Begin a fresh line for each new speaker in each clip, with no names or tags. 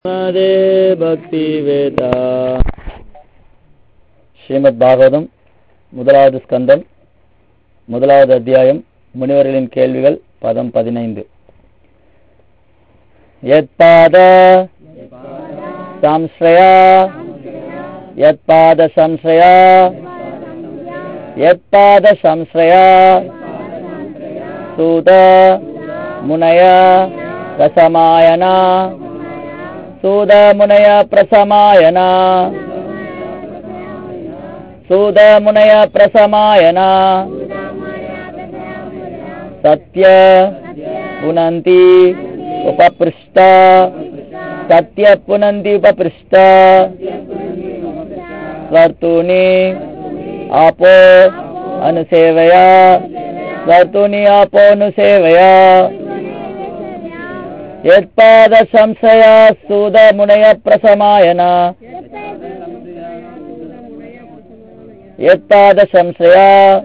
ராதே பக்தி வேதா ஸ்ரீமத் பாகவதம் முதலாவது ஸ்கந்தம் முதலாவது அத்தியாயம் முனிவர்களின் கேள்விகள் பதம் பதினைந்து யத்பாத சம்ஸ்ரயா யத்பாத சம்ஸ்ரயா யத்பாத சம்ஸ்ரயா சூத முனய ரசமாயனா सूदमुनय प्रसमायना सूदमुनय प्रसमायना सत्य पुनन्ति उपपृष्ट सत्य पुनन्ति उपपृष्ट स्वर्तूनि आपो अनुसेवया स्वर्तूनि आपो अनुसेवया यत्पाद संशया सूद मुनय प्रसमायन यत्पाद संशया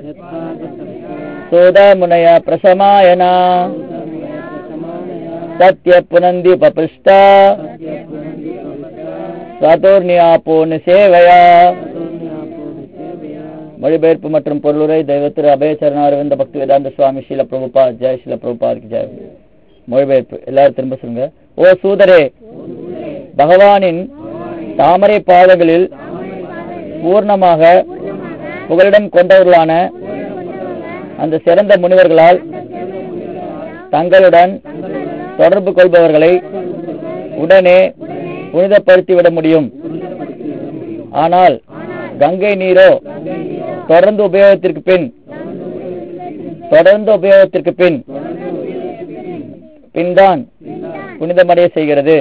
सूद मुनय प्रसमायन सत्य पुनन्दी पपृष्ट சதுர்ணியாப்போன்னு சேவையா மொழிபெயர்ப்பு மற்றும் பொருளுரை தெய்வத்திரு அபயச்சரணாரவிந்த பக்தி வேதாந்த சுவாமி ஸ்ரீல பிரபுபா ஜெய் ஸ்ரீல பிரபுபாருக்கு ஜெய் மொழிபெயர்ப்பு எல்லாரும் திரும்ப சொல்லுங்க ஓ சூதரே பகவானின் தாமரை பாதங்களில் பூர்ணமாக புகலிடம் கொண்டவர்களான அந்த சிறந்த முனிவர்களால் தங்களுடன் தொடர்பு கொள்பவர்களை உடனே புனிதப்படுத்திவிட முடியும் ஆனால் கங்கை நீரோ தொடர்ந்து உபயோகத்திற்கு பின் தொடர்ந்து உபயோகத்திற்கு பின் பின்தான் புனிதமடைய செய்கிறது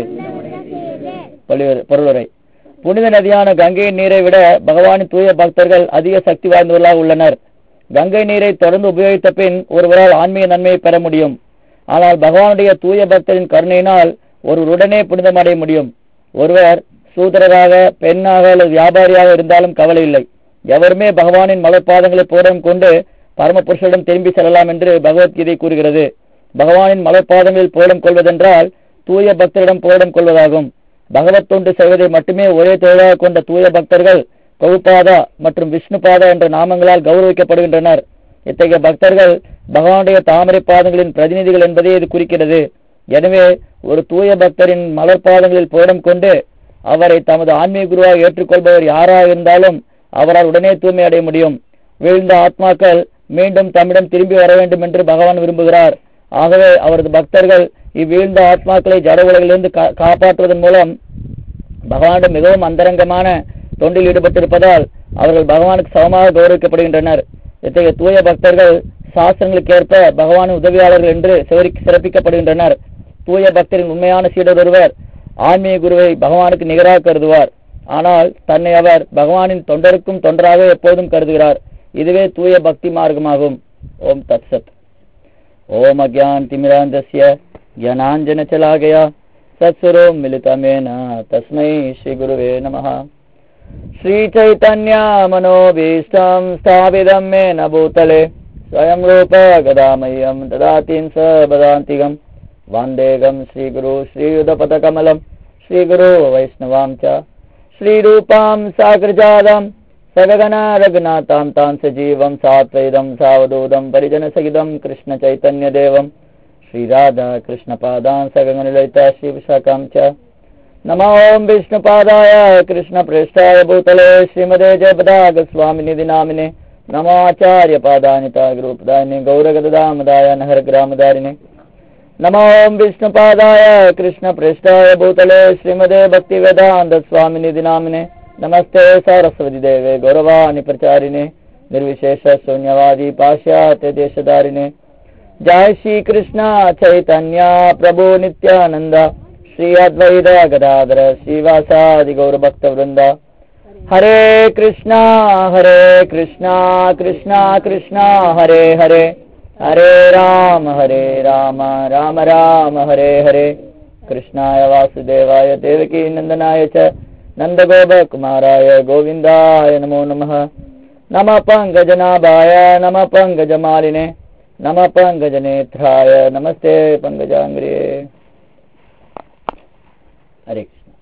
பொருளுரை புனித நதியான கங்கையின் நீரை விட பகவானின் தூய பக்தர்கள் அதிக சக்தி வாய்ந்தவர்களாக உள்ளனர் கங்கை நீரை தொடர்ந்து உபயோகித்த பின் ஒருவரால் ஆன்மீக நன்மையை பெற முடியும் ஆனால் பகவானுடைய தூய பக்தரின் கருணையினால் ஒருவருடனே புனிதமடைய முடியும் ஒருவர் சூதரராக பெண்ணாக அல்லது வியாபாரியாக இருந்தாலும் கவலை இல்லை எவருமே பகவானின் மலர்பாதங்களை போடம் கொண்டு பரமபுருஷரிடம் திரும்பி செல்லலாம் என்று பகவத்கீதை கூறுகிறது பகவானின் மலர்பாதங்களில் புகழம் கொள்வதென்றால் தூய பக்தரிடம் புகழம் கொள்வதாகும் பகவத் தொண்டு செய்வதை மட்டுமே ஒரே தொழிலாக கொண்ட தூய பக்தர்கள் பிரபுபாதா மற்றும் விஷ்ணுபாதா என்ற நாமங்களால் கௌரவிக்கப்படுகின்றனர் இத்தகைய பக்தர்கள் பகவானுடைய தாமரை பாதங்களின் பிரதிநிதிகள் என்பதை இது குறிக்கிறது எனவே ஒரு தூய பக்தரின் மலர் பாதங்களில் புகழம் கொண்டு அவரை தமது ஆன்மீக குருவாக ஏற்றுக்கொள்பவர் யாராக இருந்தாலும் அவரால் உடனே தூய்மை அடைய முடியும் வீழ்ந்த ஆத்மாக்கள் மீண்டும் தம்மிடம் திரும்பி வர வேண்டும் என்று பகவான் விரும்புகிறார் ஆகவே அவரது பக்தர்கள் இவ்வீழ்ந்த ஆத்மாக்களை ஜட உலகிலிருந்து காப்பாற்றுவதன் மூலம் பகவானிடம் மிகவும் அந்தரங்கமான தொண்டில் ஈடுபட்டிருப்பதால் அவர்கள் பகவானுக்கு சமமாக கௌரவிக்கப்படுகின்றனர் இத்தகைய தூய பக்தர்கள் சாஸ்திரங்களுக்கு ஏற்ப பகவானின் உதவியாளர்கள் என்று சிறப்பிக்கப்படுகின்றனர் தூய பக்தரின் உண்மையான சீடர் ஒருவர் ஆன்மீக குருவை பகவானுக்கு நிகராக கருதுவார் ஆனால் தன்னை அவர் பகவானின் தொண்டருக்கும் தொண்டராக எப்போதும் கருதுகிறார் இதுவே தூய பக்தி மார்க்கமாகும் ஓம் தத் சத் ओम अज्ञान तिमिरांधस्य ज्ञानांजनचलागया सत्सुरो मिलितमेन तस्मै श्रीगुरुवे नमः श्रीचैतन्य मनोभीष्टं स्थापितं मेन भूतले स्वयं रूप गदामह्यं ददातिं स बदान्तिकं वान्देगं श्रीगुरु श्रीयुधपथकमलं श्रीगुरु वैष्णवां च श्रीरूपां साग्रजादम् सगगना रघुनाथां तां सजीवं सात्वैदं सावधूतं परिजनसहितं कृष्णचैतन्यदेवं श्रीराधा कृष्णपादान् सगगनललिता शिवशाखां च नमो ॐ विष्णुपादाय कृष्णप्रेष्ठाय भूतले श्रीमदे जयपदागस्वामिनिधि नामिने नमोचार्यपादानिता गुरुपदायिने गौरगदामदाय नहरग्रामदारिणे नमो ॐ विष्णुपादाय कृष्णप्रेष्ठाय भूतले श्रीमदे भक्तिवेदान्तस्वामिनिधि नामिने नमस्ते सरस्वती देवे गौरवाणि प्रचारिणे निर्विशेष शून्यवादी पाश्चात्य देशधारिणे जय श्री कृष्ण चैतन्य प्रभु नित्यानंद श्री अद्वैत गदाधर श्रीवासादि गौर भक्त वृंद हरे कृष्णा हरे कृष्णा कृष्णा कृष्णा हरे हरे हरे राम हरे राम राम राम हरे हरे कृष्णाय वासुदेवाय देवकी नंदनाय च नन्दगोपकुमाराय गोविन्दाय नमो नमः नमः पङ्कजनाभाय नमः पङ्कजमालिने नमः पङ्कजनेत्राय नमस्ते पङ्कजाङ्ग्रे हरे कृष्ण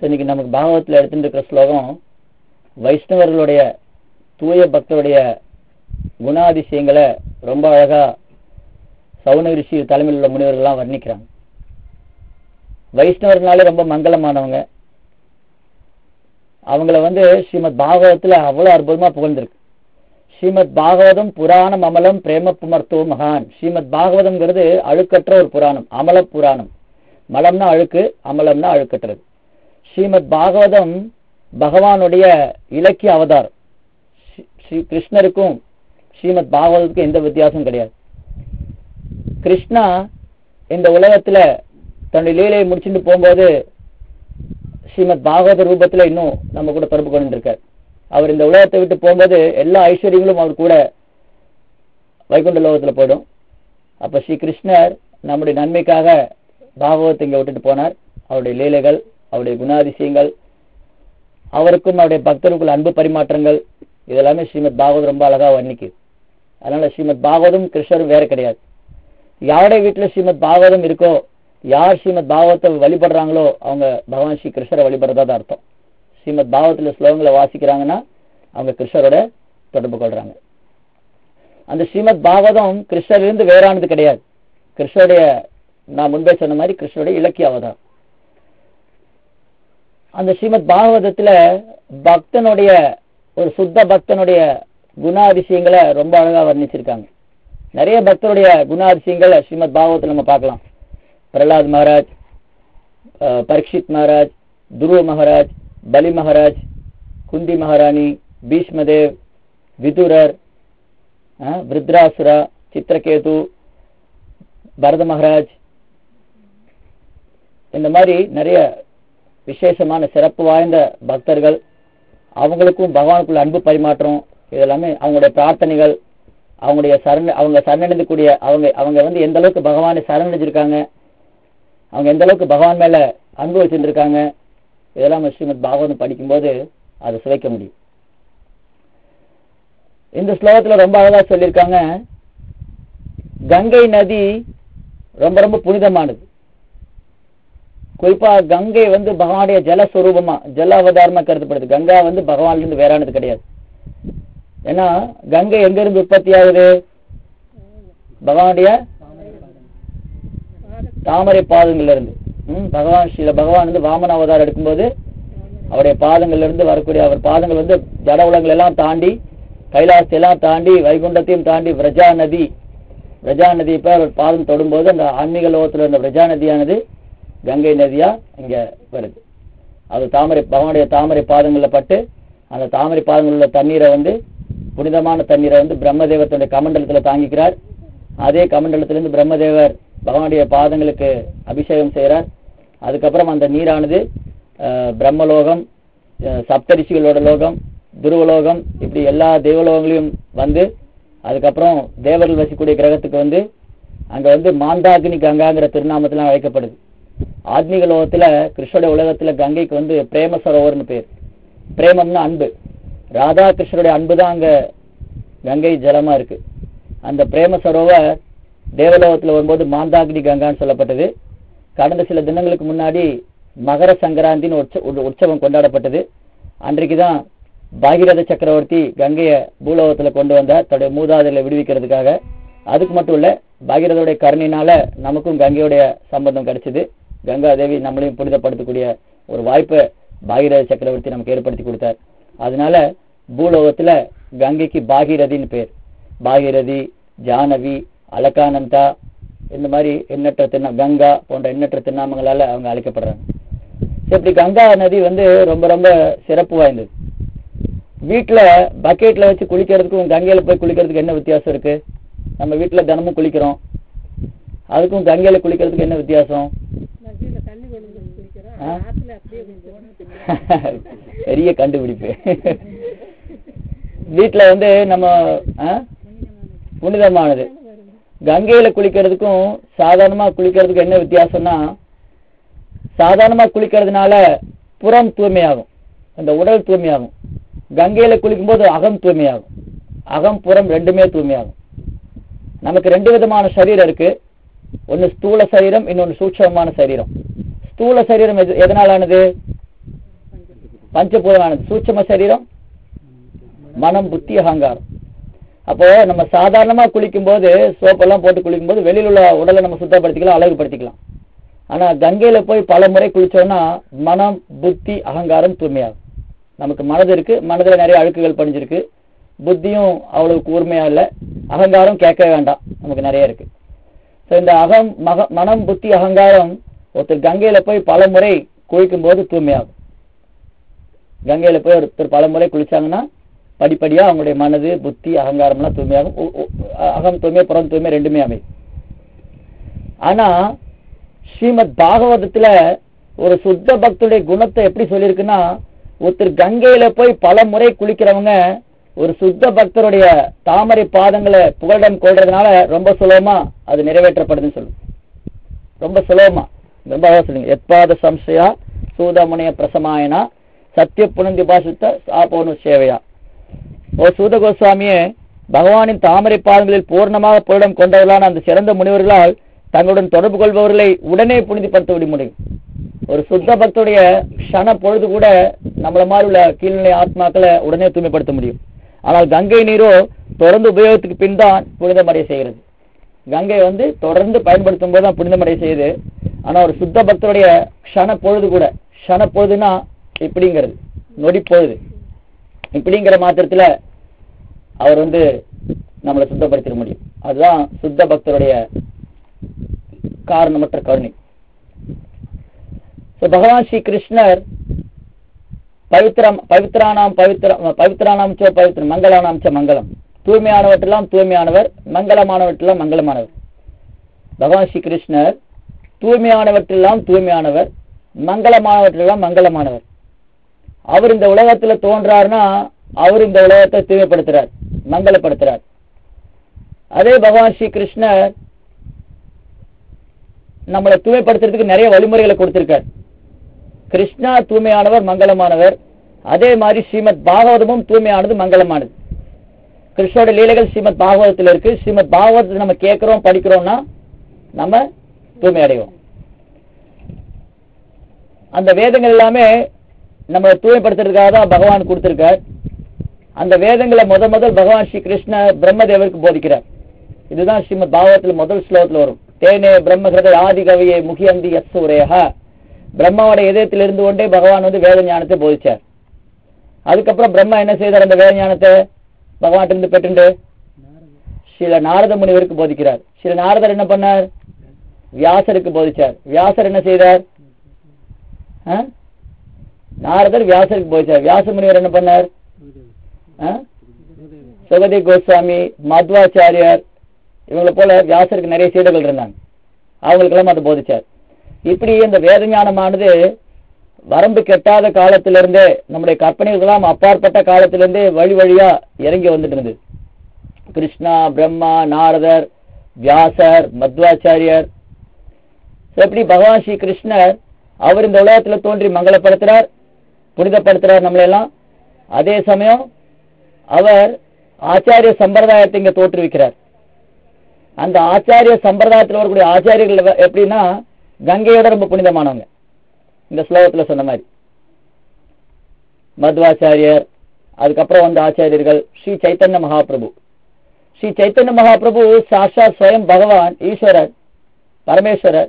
So, இன்னைக்கு நமக்கு பாகவத்துல எடுத்துட்டு இருக்கிற ஸ்லோகம் வைஷ்ணவர்களுடைய தூய பக்தருடைய குணாதிசயங்களை ரொம்ப அழகா சவுன ரிஷி தலைமையில் உள்ள முனிவர்கள்லாம் வர்ணிக்கிறாங்க வைஷ்ணவர்னாலே ரொம்ப மங்களமானவங்க அவங்கள வந்து ஸ்ரீமத் பாகவதத்துல அவ்வளவு அற்புதமா புகழ்ந்திருக்கு ஸ்ரீமத் பாகவதம் புராணம் அமலம் பிரேம புமர்த்தோ மகான் ஸ்ரீமத் பாகவதம்ங்கிறது அழுக்கற்ற ஒரு புராணம் அமல புராணம் மலம்னா அழுக்கு அமலம்னா அழுக்கற்றது ஸ்ரீமத் பாகவதம் பகவானுடைய இலக்கிய அவதாரம் ஸ்ரீ- ஸ்ரீ கிருஷ்ணருக்கும் ஸ்ரீமத் பாகவதத்துக்கும் எந்த வித்தியாசமும் கிடையாது கிருஷ்ணா இந்த உலகத்துல தன்னுடைய லீலையை முடிச்சுட்டு போகும்போது ஸ்ரீமத் பாகவத ரூபத்துல இன்னும் நம்ம கூட தொடர்பு கொண்டு இருக்கார் அவர் இந்த உலகத்தை விட்டு போகும்போது எல்லா ஐஸ்வர்யங்களும் அவர் கூட வைகுண்ட லோகத்துல போயிடும் அப்ப ஸ்ரீ கிருஷ்ணர் நம்முடைய நன்மைக்காக பாகவத்தை இங்க விட்டுட்டு போனார் அவருடைய லீலைகள் அவருடைய குணாதிசயங்கள் அவருக்கும் அவருடைய பக்தருக்குள்ள அன்பு பரிமாற்றங்கள் இதெல்லாமே ஸ்ரீமத் பாகவத் ரொம்ப அழகா வர்ணிக்குது அதனால ஸ்ரீமத் பாகவதும் கிருஷ்ணரும் வேற கிடையாது யாருடைய வீட்டுல ஸ்ரீமத் பாகவதம் இருக்கோ யார் ஸ்ரீமத் பாகவத்தை வழிபடுறாங்களோ அவங்க பகவான் ஸ்ரீ கிருஷ்ணரை வழிபடுறதா தான் அர்த்தம் ஸ்ரீமத் பாகவத்துல ஸ்லோகங்களை வாசிக்கிறாங்கன்னா அவங்க கிருஷ்ணரோட தொடர்பு கொள்றாங்க அந்த ஸ்ரீமத் பாகவதம் கிருஷ்ணரிலிருந்து வேறானது கிடையாது கிருஷ்ணருடைய நான் முன்பே சொன்ன மாதிரி கிருஷ்ணருடைய இலக்கிய அவதாரம் அந்த ஸ்ரீமத் பாகவதத்துல பக்தனுடைய ஒரு சுத்த பக்தனுடைய குணாதிசயங்களை ரொம்ப அழகா வர்ணிச்சிருக்காங்க நிறைய பக்தருடைய குணாதிசயங்களை ஸ்ரீமத் பாகவத்தில் நம்ம பார்க்கலாம் பிரகலாத் மகாராஜ் அஹ், பரீட்சித் மகாராஜ் துருவ மகாராஜ் பலி மகாராஜ் குந்தி மகாராணி பீஷ்மதேவ் விதுரர் அஹ், விருத்ராசுரா சித்திரகேது பரத மகாராஜ் இந்த மாதிரி நிறைய விசேஷமான சிறப்பு வாய்ந்த பக்தர்கள் அவங்களுக்கும் பகவானுக்குள்ள அன்பு பரிமாற்றம் இதெல்லாமே அவங்களுடைய பிரார்த்தனைகள் அவங்களுடைய சரண அவங்க சரணடைந்தக்கூடிய அவங்க அவங்க வந்து எந்த அளவுக்கு பகவானை சரணடைஞ்சிருக்காங்க அவங்க எந்த அளவுக்கு பகவான் மேல அன்பு வச்சிருந்திருக்காங்க இதெல்லாம் நம்ம ஸ்ரீமத் பாகவதம் படிக்கும்போது அதை சுவைக்க முடியும் இந்த ஸ்லோகத்துல ரொம்ப அழகா சொல்லியிருக்காங்க கங்கை நதி ரொம்ப ரொம்ப புனிதமானது குறிப்பா கங்கை வந்து பகவானுடைய ஜலஸ்வரூபமா ஜல அவதாரமா கருதப்படுது கங்கா வந்து பகவான்ல இருந்து வேறானது கிடையாது ஏன்னா கங்கை எங்க இருந்து உற்பத்தி ஆகுது பகவானுடைய தாமரை பாதங்கள்ல இருந்து ம், பகவான் ஸ்ரீல பகவான் வந்து வாமன அவதாரம் எடுக்கும்போது அவருடைய பாதங்கள்ல இருந்து வரக்கூடிய அவர் பாதங்கள் வந்து ஜட உலகங்கள் எல்லாம் தாண்டி கைலாசத்தை எல்லாம் தாண்டி வைகுண்டத்தையும் தாண்டி விரஜா நதி விரஜா நதி இப்ப அவர் பாதம் தொடும்போது அந்த ஆன்மீக லோகத்துல இருந்த விரஜா நதியானது கங்கை நதியா இங்க வருது அது தாமரை பகவானுடைய தாமரை பாதங்கள்ல பட்டு அந்த தாமரை பாதங்கள் உள்ள தண்ணீரை வந்து புனிதமான தண்ணீரை வந்து பிரம்மதேவர் தன்னுடைய கமண்டலத்துல தாங்கிக்கிறார் அதே கமண்டலத்திலிருந்து பிரம்மதேவர் பகவானுடைய பாதங்களுக்கு அபிஷேகம் செய்கிறார் அதுக்கப்புறம் அந்த நீரானது அஹ், பிரம்மலோகம் அஹ், சப்தரிஷிகளோட லோகம் துருவலோகம் இப்படி எல்லா தேவலோகங்களையும் வந்து அதுக்கப்புறம் தேவர்கள் வசிக்கக்கூடிய கிரகத்துக்கு வந்து அங்க வந்து மாந்தாகினி கங்காங்கிற திருநாமத்துல அழைக்கப்படுது ஆத்மீக லோகத்துல கிருஷ்ணருடைய உலகத்துல கங்கைக்கு வந்து பிரேம சரோவர்னு பேர் பிரேமம்னா அன்பு ராதா கிருஷ்ணருடைய அன்பு தான் அங்க கங்கை ஜலமா இருக்கு அந்த பிரேம சரோவர் தேவலோகத்துல வரும்போது மாந்தாகினி கங்கான்னு சொல்லப்பட்டது கடந்த சில தினங்களுக்கு முன்னாடி மகர சங்கராந்தின்னு உற்ச- ஒரு உற்சவம் கொண்டாடப்பட்டது அன்றைக்கு தான் பாகிரத சக்கரவர்த்தி கங்கைய பூலோகத்துல கொண்டு வந்தார் தன்னுடைய மூதாதையில விடுவிக்கிறதுக்காக அதுக்கு மட்டும் இல்ல பாகிரதோடைய கருணையினால நமக்கும் கங்கையோடைய சம்பந்தம் கிடைச்சது கங்கா தேவி நம்மளையும் புனிதப்படுத்தக்கூடிய ஒரு வாய்ப்பை பாகிரத சக்கரவர்த்தி நமக்கு ஏற்படுத்தி கொடுத்தார் அதனால பூலோகத்துல கங்கைக்கு பாகீரதின்னு பேர் பாகீரதி ஜானவி அலகானந்தா இந்த மாதிரி எண்ணற்ற திருநா கங்கா போன்ற எண்ணற்ற திருநாமங்களால அவங்க அழைக்கப்படுறாங்க சரி, இப்படி கங்கா நதி வந்து ரொம்ப ரொம்ப சிறப்பு வாய்ந்தது வீட்டுல பக்கெட்ல வச்சு குளிக்கிறதுக்கும் கங்கையில போய் குளிக்கிறதுக்கு என்ன வித்தியாசம் இருக்கு நம்ம வீட்டுல தினமும் குளிக்கிறோம் அதுக்கும் கங்கையில குளிக்கிறதுக்கு என்ன வித்தியாசம்
நதியில தண்ணி கொண்டு வந்து குடிக்கிறோம்
ஆ?
ஆத்துல அப்படியே குடிக்கிறோம்
பெரிய கண்டுபிடிப்பு வீட்டுல வந்து நம்ம ஆ? புனிதமானது கங்கையில குளிக்கிறதுக்கும் சாதாரணமா குளிக்கிறதுக்கும் என்ன வித்தியாசம்னா சாதாரணமா குளிக்கிறதுனால புறம் தூய்மையாகும் அந்த உடல் தூய்மையாகும் கங்கையில குளிக்கும்போது அகம் தூய்மையாகும் அகம் புறம் ரெண்டுமே தூய்மையாகும் நமக்கு ரெண்டு விதமான சரீரம் இருக்கு ஒன்னு ஸ்தூல சரீரம் இன்னொன்னு சூட்சமமான சரீரம் ஸ்தூல சரீரம் எது எதனாலானது பஞ்சபூதமானது சூட்சம சரீரம் மனம் புத்தி அகங்காரம் அப்போ நம்ம சாதாரணமா குளிக்கும் போது சோப்பெல்லாம் போட்டு குளிக்கும் போது வெளியில உள்ள உடலை நம்ம சுத்தப்படுத்திக்கலாம் அழகுபடுத்திக்கலாம் ஆனா கங்கையில போய் பல முறை குளிச்சோம்னா மனம் புத்தி அகங்காரம் தூய்மையாகும் நமக்கு மனது இருக்கு மனதுல நிறைய அழுக்குகள் படிஞ்சிருக்கு புத்தியும் அவ்வளவு கூர்மையா இல்ல அகங்காரம் கேட்க வேண்டாம் நமக்கு நிறைய இருக்கு ஸோ இந்த அகம் மக மனம் புத்தி அகங்காரம் ஒருத்தர் கங்கையில போய் பல முறை குளிக்கும் போது தூய்மையாகும் கங்கையில போய் ஒருத்தர் பல முறை குளிச்சாங்கன்னா படிப்படியா அவங்களுடைய மனது புத்தி அகங்காரம்லாம் தூய்மையாகும் உ- உ- அகம் தூய்மை புறம் தூய்மை ரெண்டுமே அமையும் ஆனா ஸ்ரீமத் பாகவதத்துல ஒரு சுத்த பக்தருடைய குணத்தை எப்படி சொல்லியிருக்குன்னா ஒருத்தர் கங்கையில போய் பல முறை குளிக்கிறவங்க ஒரு சுத்த பக்தருடைய தாமரை பாதங்களை புகலிடம் கொள்றதுனால ரொம்ப சுலபமா அது நிறைவேற்றப்படுதுன்னு சொல்லும் ரொம்ப சுலபமா ரொம்ப அழகா சொல்லுங்க எத்பாத சம்சயா சூதமுனைய பிரசமாயனா சத்திய புனந்தி பாசித்த சாபோனு சேவையா ஓ சூத கோஸ்வாமியே பகவானின் தாமரை பாதங்களில் பூர்ணமாக புகலிடம் கொண்டவர்களான அந்த சிறந்த முனிவர்களால் தங்களுடன் தொடர்பு கொள்பவர்களை உடனே புனிதப்படுத்த விட முடியும் ஒரு சுத்த பக்தருடைய க்ஷண பொழுது கூட நம்மள மாதிரி உள்ள கீழ்நிலை ஆத்மாக்களை உடனே தூய்மைப்படுத்த முடியும் ஆனால் கங்கை நீரோ தொடர்ந்து உபயோகத்துக்கு பின் தான் புனிதமடைய செய்கிறது கங்கை வந்து தொடர்ந்து பயன்படுத்தும் போது தான் புனிதமடைய செய்யுது ஆனா ஒரு சுத்த பக்தருடைய க்ஷண பொழுது கூட க்ஷண பொழுதுனா இப்படிங்கிறது நொடி பொழுது இப்படிங்கிற மாத்திரத்துல அவர் வந்து நம்மளை சுத்தப்படுத்திட முடியும் அதுதான் சுத்த பக்தருடைய காரணமற்ற கருணை So, பகவான் ஸ்ரீ கிருஷ்ணர் பவித்ரம் பவித்ரானாம் பவித்ர பவித்ரானாம் சோ பவித்ர மங்களானாம் ச மங்களம் தூய்மையானவற்றெல்லாம் தூய்மையானவர் மங்களமானவற்றெல்லாம் மங்களமானவர் பகவான் ஸ்ரீ கிருஷ்ணர் தூய்மையானவற்றெல்லாம் தூய்மையானவர் மங்களமானவற்றெல்லாம் மங்களமானவர் அவர் இந்த உலகத்துல தோன்றாருன்னா அவர் இந்த உலகத்தை தூய்மைப்படுத்துறார் மங்களப்படுத்துறார் அதே பகவான் ஸ்ரீ கிருஷ்ணர் நம்மளை தூய்மைப்படுத்துறதுக்கு நிறைய வழிமுறைகளை கொடுத்திருக்கார் கிருஷ்ணா தூய்மையானவர் மங்களமானவர் அதே மாதிரி ஸ்ரீமத் பாகவதமும் தூய்மையானது மங்களமானது கிருஷ்ணோட லீலைகள் ஸ்ரீமத் பாகவதத்துல இருக்கு ஸ்ரீமத் பாகவதத்தை நம்ம கேட்கிறோம் படிக்கிறோம்னா நம்ம தூய்மை அடைவோம் அந்த வேதங்கள் எல்லாமே நம்ம தூய்மைப்படுத்துறதுக்காக தான் பகவான் கொடுத்திருக்கார் அந்த வேதங்களை முத முதல் பகவான் ஸ்ரீ கிருஷ்ண பிரம்மதேவருக்கு போதிக்கிறார் இதுதான் ஸ்ரீமத் பாகவத்துல முதல் ஸ்லோகத்துல வரும் தேனே பிரம்மகிருத ஆதி கவியை முகியந்தி எஸ் உரையா பிரம்மாவோட இதயத்தில் இருந்து கொண்டே பகவான் வந்து வேத ஞானத்தை போதிச்சார் அதுக்கப்புறம் பிரம்மா என்ன செய்தார் அந்த வேத ஞானத்தை பகவான் இருந்து பெற்றுண்டு சில நாரத முனிவருக்கு போதிக்கிறார் சில நாரதர் என்ன பண்ணார் வியாசருக்கு போதிச்சார் வியாசர் என்ன செய்தார் ஆ? நாரதர் வியாசருக்கு போதிச்சார் வியாச முனிவர் என்ன பண்ணார் ஆ? சுகதி கோஸ்வாமி மத்வாச்சாரியார் இவங்களை போல வியாசருக்கு நிறைய சீடர்கள் இருந்தாங்க அவங்களுக்கெல்லாம் அதை போதிச்சார் இப்படி இந்த வேத ஞானமானது வரம்பு கெட்டாத காலத்திலிருந்தே நம்முடைய கற்பனைகளாம் அப்பாற்பட்ட காலத்திலிருந்தே வழி வழியா இறங்கி வந்துட்டு இருந்தது கிருஷ்ணா பிரம்மா நாரதர் வியாசர் மத்வாச்சாரியர் So, இப்படி பகவான் ஸ்ரீ கிருஷ்ணர் அவர் இந்த உலகத்துல தோன்றி மங்களப்படுத்துறார் புனிதப்படுத்துறார் நம்மளை எல்லாம் அதே சமயம் அவர் ஆச்சாரிய சம்பிரதாயத்தை இங்க தோற்றுவிக்கிறார் அந்த ஆச்சாரிய சம்பிரதாயத்தில் வரக்கூடிய ஆச்சாரியர்கள் எவ- எப்படின்னா கங்கையோட ரொம்ப புனிதமானவங்க இந்த ஸ்லோகத்துல சொன்ன மாதிரி மத்வாச்சாரியர் அதுக்கப்புறம் வந்த ஆச்சாரியர்கள் ஸ்ரீ சைத்தன்ய மகாபிரபு ஸ்ரீ சைத்தன்ய மகாபிரபு சாஷாத் ஸ்வயம் பகவான் ஈஸ்வரர் பரமேஸ்வரர்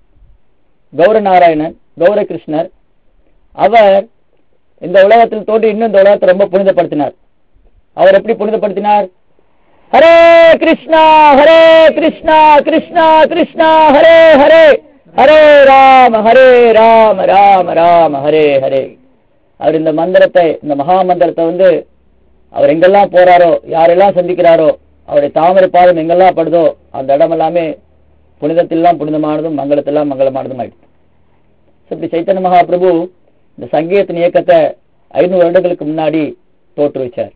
கௌரநாராயணன் கௌரகிருஷ்ணர் அவர் இந்த உலகத்தில் தோன்றி இன்னும் இந்த உலகத்தை ரொம்ப புனிதப்படுத்தினார் அவர் எப்படி புனிதப்படுத்தினார் ஹரே கிருஷ்ணா ஹரே கிருஷ்ணா கிருஷ்ணா கிருஷ்ணா ஹரே ஹரே ஹரே ராம ஹரே ராம ராம ராம ஹரே ஹரே அவர் இந்த மந்திரத்தை இந்த மகா மந்திரத்தை வந்து அவர் எங்கெல்லாம் போறாரோ யாரெல்லாம் சந்திக்கிறாரோ அவருடைய தாமரை பாதம் எங்கெல்லாம் படுதோ அந்த இடம் எல்லாமே புனிதத்தெல்லாம் புனிதமானதும் மங்களத்தெல்லாம் மங்களமானதும் ஆயிடுச்சு So, இப்படி சைத்தன்ய மகாபிரபு இந்த சங்கீதத்தின் இயக்கத்தை ஐநூறு வருடங்களுக்கு முன்னாடி தோற்றுவிச்சார்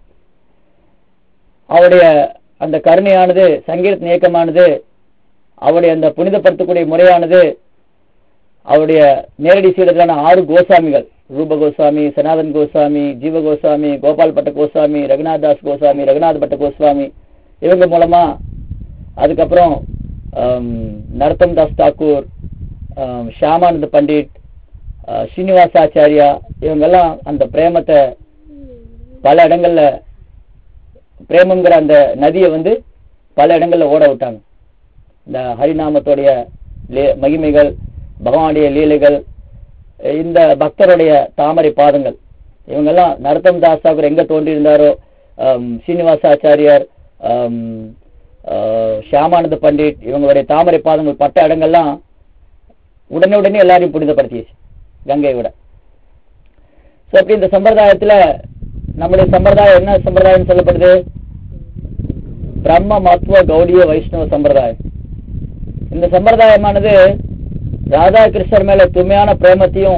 அவருடைய அந்த கருணையானது சங்கீதத்தின் இயக்கமானது அவருடைய அந்த புனிதப்படுத்தக்கூடிய முறையானது அவருடைய நேரடி சீடர்களான ஆறு கோசாமிகள் ரூப கோஸ்வாமி சனாதன் கோஸ்வாமி ஜீவ கோஸ்வாமி கோபால் பட்ட கோஸ்வாமி ரகுநாத் தாஸ் கோஸ்வாமி ரகுநாத் பட்ட கோஸ்வாமி இவங்க மூலமா அதுக்கப்புறம் ஆம், நரத்தம் தாஸ் தாக்கூர் ஆம், ஷியாமானந்த பண்டிட் அஹ், ஸ்ரீனிவாசாச்சாரியா இவங்கெல்லாம் அந்த பிரேமத்தை பல இடங்கள்ல பிரேமங்கிற அந்த நதியை வந்து பல இடங்கள்ல ஓட விட்டாங்க இந்த ஹரிநாமத்துடைய லீ- மகிமைகள் பகவானுடைய லீலைகள் இந்த பக்தருடைய தாமரை பாதங்கள் இவங்கெல்லாம் நரத்தம் தாஸ் தாக்கூர் எங்க தோன்றியிருந்தாரோ ஆம், ஸ்ரீனிவாசாச்சாரியார் ஆம், ஆ, ஷியாமானந்த பண்டிட் இவங்களுடைய தாமரை பாதங்கள் பட்ட இடங்கள்லாம் உடனே உடனே எல்லாரையும் புனிதப்படுத்திடுச்சு கங்கையை விட ஸோ அப்படி இந்த சம்பிரதாயத்துல நம்முடைய சம்பிரதாயம் என்ன சம்பிரதாயம் சொல்லப்படுது பிரம்ம மத்வ கௌடிய வைஷ்ணவ சம்பிரதாயம் இந்த சம்பிரதாயமானது ராதாகிருஷ்ணர் மேல தூய்மையான பிரேமத்தையும்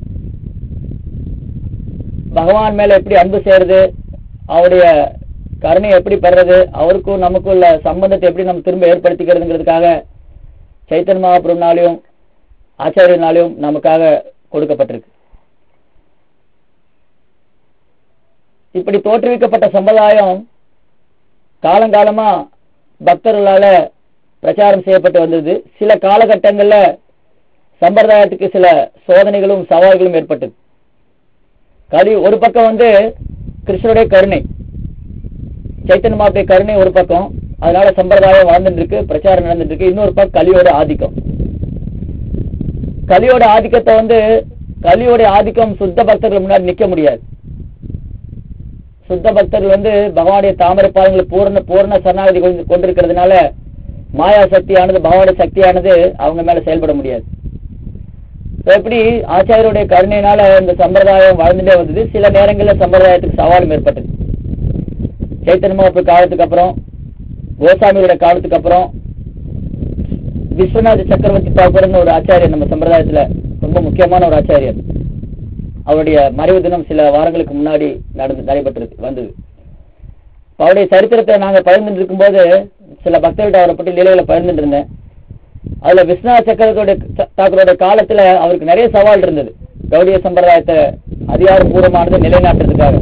பகவான் மேல எப்படி அன்பு செய்யறது அவருடைய கருணை எப்படி பெறுறது அவருக்கும் நமக்கும் உள்ள சம்பந்தத்தை எப்படி நம்ம திரும்ப ஏற்படுத்திக்கிறதுங்கிறதுக்காக சைத்தன் மகாபிரபுனாலையும் ஆச்சாரியனாலையும் நமக்காக கொடுக்கப்பட்டிருக்கு இப்படி தோற்றுவிக்கப்பட்ட சம்பிரதாயம் காலங்காலமா பக்தர்களால பிரச்சாரம் செய்யப்பட்டு வந்தது சில காலகட்டங்கள்ல சம்பிரதாயத்துக்கு சில சோதனைகளும் சவால்களும் ஏற்பட்டது கலி ஒரு பக்கம் வந்து கிருஷ்ணருடைய கருணை சைத்தன்ய மாவுடைய கருணை ஒரு பக்கம் அதனால சம்பிரதாயம் வாழ்ந்துட்டு இருக்கு பிரச்சாரம் நடந்துட்டு இருக்கு இன்னொரு பக்கம் கலியோட ஆதிக்கம் கலியோட ஆதிக்கத்தை வந்து கலியோட ஆதிக்கம் சுத்த பக்தர்கள் முன்னாடி நிக்க முடியாது சுத்த பக்தர்கள் வந்து பகவானுடைய தாமரை பாதங்களை பூர்ண பூர்ண சரணாகதி கொண்டு- கொண்டிருக்கிறதுனால மாயா சக்தியானது பகவானுடைய சக்தியானது அவங்க மேல செயல்பட முடியாது So, எப்படி ஆச்சாரியருடைய கருணையினால இந்த சம்பிரதாயம் வளர்ந்துட்டே வந்தது சில நேரங்களில் சம்பிரதாயத்துக்கு சவாலும் ஏற்பட்டது சைத்தன்ய மகாபுரு காலத்துக்கு அப்புறம் கோசாமியோட காலத்துக்கு அப்புறம் விஸ்வநாத சக்கரவர்த்தி தாக்கூர்னு ஒரு ஆச்சாரியர் நம்ம சம்பிரதாயத்துல ரொம்ப முக்கியமான ஒரு ஆச்சாரியர் அவருடைய மறைவு தினம் சில வாரங்களுக்கு முன்னாடி நடந்து நடைபெற்றது வந்தது இப்ப அவருடைய சரித்திரத்தை நாங்க பகிர்ந்துட்டு இருக்கும்போது சில பக்தர்கள்ட்ட அவரை பற்றி லீலைகளை பகிர்ந்துட்டு இருந்தேன் அதுல விஸ்வநாத சக்கரவர்த்தியோட தாக்கூரோட காலத்துல அவருக்கு நிறைய சவால் இருந்தது கௌடிய சம்பிரதாயத்தை அதிகாரப்பூர்வமானது நிலைநாட்டுறதுக்காக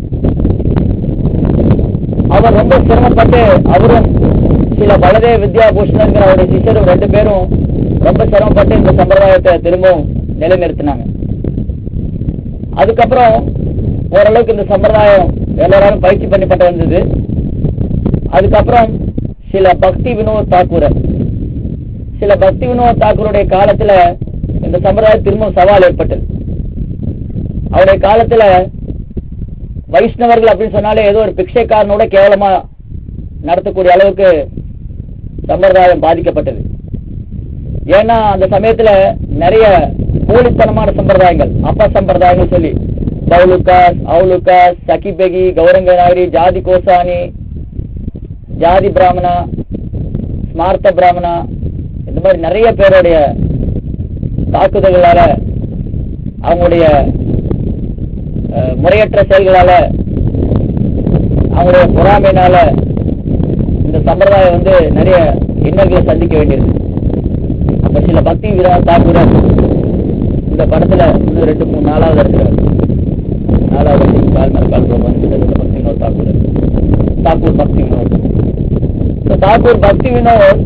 அவர் ரொம்ப சிரமப்பட்டு அவரும் சில பலதேவ வித்யாபூஷணங்கிற அவருடைய சிஷ்யரும் ரெண்டு பேரும் ரொம்ப சிரமப்பட்டு இந்த சம்பிரதாயத்தை திரும்பவும் நிலைநிறுத்தினாங்க அதுக்கப்புறம் ஓரளவுக்கு இந்த சம்பிரதாயம் எல்லாராலும் பயிற்சி பண்ணப்பட்டு வந்தது அதுக்கப்புறம் சில பக்தி வினோத் தாக்கூரர் சில பக்தி வினோத் தாக்கூருடைய காலத்துல இந்த சம்பிரதாயம் திரும்பவும் சவால் ஏற்பட்டது அவருடைய காலத்துல வைஷ்ணவர்கள் அப்படின்னு சொன்னாலே ஏதோ ஒரு பிக்ஷைக்காரனோட கேவலமா நடத்தக்கூடிய அளவுக்கு சம்பிரதாயம் பாதிக்கப்பட்டது ஏன்னா அந்த சமயத்துல நிறைய போலித்தனமான சம்பிரதாயங்கள் அப்ப சம்பிரதாயங்கள் சொல்லி பவுலுக்காஸ் அவுலுக்காஸ் சகிபெகி கௌரங்க நாகரி ஜாதி கோசானி ஜாதி பிராமணா ஸ்மார்த்த பிராமணா இந்த மாதிரி நிறைய பேருடைய தாக்குதல்களால அவங்களுடைய அஹ், முறையற்ற செயல்களால அவங்களுடைய பொறாமையினால இந்த சம்பிரதாயம் வந்து நிறைய இன்னல்களை சந்திக்க வேண்டியிருக்கு அப்ப சில பக்தி விரா தாக்குதல் இந்த படத்துல இன்னும் ரெண்டு மூணு நாலாவது இருக்கிறார் நாலாவது இடத்துக்கு கால் மேல கால் போடுவாங்க. இந்த இடத்துல பக்தி வினோத் தாக்கூர் தாக்கூர் பக்தி வினோத் So, தாக்கூர் பக்தி வினோத்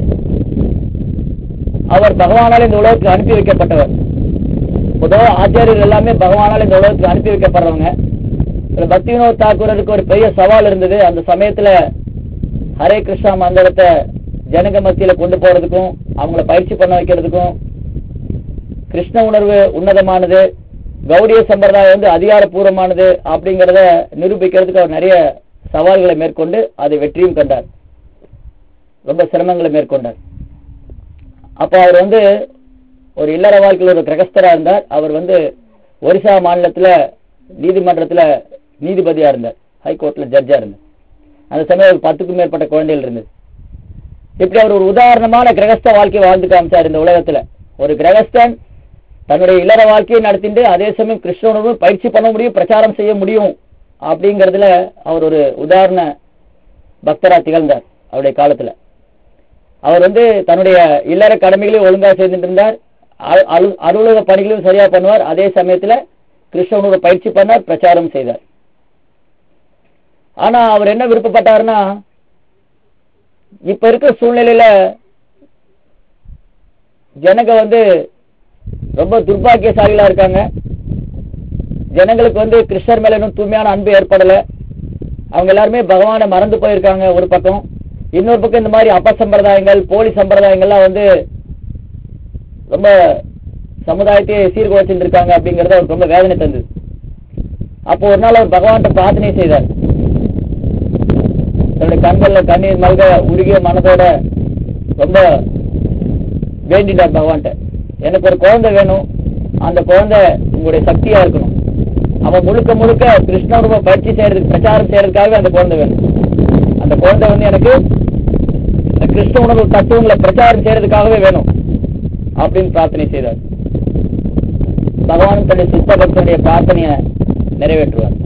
அவர் பகவானால இந்த உலகத்துக்கு அனுப்பி வைக்கப்பட்டவர் பொதுவாக ஆச்சாரியர்கள் எல்லாமே பகவானால இந்த உலகத்துக்கு அனுப்பி வைக்கப்படுறவங்க இதுல பக்தி வினோத் தாக்கூருக்கு ஒரு பெரிய சவால் இருந்தது அந்த சமயத்துல ஹரே கிருஷ்ணா மந்திரத்தை ஜனங்க மத்தியில கொண்டு போறதுக்கும் அவங்கள பயிற்சி பண்ண வைக்கிறதுக்கும் கிருஷ்ண உணர்வு உன்னதமானது கௌடிய சம்பிரதாயம் வந்து அதிகாரப்பூர்வமானது அப்படிங்கறத நிரூபிக்கிறதுக்கு அவர் நிறைய சவால்களை மேற்கொண்டு அதை வெற்றியும் கண்டார் ரொம்ப சிரமங்களை மேற்கொண்டார் அப்போ அவர் வந்து ஒரு இல்லற வாழ்க்கையில் ஒரு கிரகஸ்தரா இருந்தார் அவர் வந்து ஒரிசா மாநிலத்துல நீதிமன்றத்துல நீதிபதியா இருந்தார் ஹைகோர்ட்ல ஜட்ஜா இருந்தார் அந்த சமயம் ஒரு பத்துக்கும் மேற்பட்ட குழந்தைகள் இருந்தது இப்படி அவர் ஒரு உதாரணமான கிரகஸ்த வாழ்க்கை வாழ்ந்து காமிச்சார் இந்த உலகத்துல ஒரு கிரகஸ்தன் தன்னுடைய இல்லற வாழ்க்கையை நடத்திட்டு அதே சமயம் கிருஷ்ண உணர்வு பயிற்சி பண்ண முடியும் பிரச்சாரம் செய்ய முடியும் அப்படிங்கறதுல அவர் ஒரு உதாரண பக்தரா திகழ்ந்தார் அவருடைய காலத்துல அவர் வந்து தன்னுடைய இல்லற கடமைகளையும் ஒழுங்கா செய்துட்டு இருந்தார் அ- அலு- அலுவலக பணிகளையும் சரியா பண்ணுவார் அதே சமயத்துல கிருஷ்ண உணர்வை பயிற்சி பண்ணார் பிரச்சாரம் செய்தார் ஆனா அவர் என்ன விருப்பப்பட்டாருன்னா இப்ப இருக்கிற சூழ்நிலையில ஜனங்க வந்து ரொம்ப துர்பாக்கியசாலிகளா இருக்காங்க ஜனங்களுக்கு வந்து கிருஷ்ணர் மேல இன்னும் தூய்மையான அன்பு ஏற்படல அவங்க எல்லாருமே பகவானை மறந்து போயிருக்காங்க ஒரு பக்கம் இன்னொரு பக்கம் இந்த மாதிரி அபசம்பிரதாயங்கள் போலி சம்பிரதாயங்கள்லாம் வந்து ரொம்ப சமுதாயத்தையே சீர்குலைச்சுட்டு இருக்காங்க அப்படிங்கறது அவருக்கு ரொம்ப வேதனை தந்தது அப்போ ஒரு நாள் அவர் பகவான்கிட்ட பிரார்த்தனை செய்தார் தன்னுடைய கண்கள்ல கண்ணீர் மல்க உருகிய மனதோட ரொம்ப வேண்டிட்டார் பகவான்கிட்ட எனக்கு ஒரு குழந்தை வேணும் அந்த குழந்தை உங்களுடைய சக்தியா இருக்கணும் அவன் முழுக்க முழுக்க கிருஷ்ணருவ பயிற்சி செய்யறதுக்கு பிரச்சாரம் செய்யறதுக்காகவே அந்த குழந்தை வேணும் அந்த குழந்தை வந்து எனக்கு இந்த கிருஷ்ண உணர்வு தத்துவங்களை பிரச்சாரம் செய்யறதுக்காகவே வேணும் அப்படின்னு பிரார்த்தனை செய்தார் பகவான் தன்னுடைய சித்த பக்தனுடைய பிரார்த்தனையை நிறைவேற்றுவார்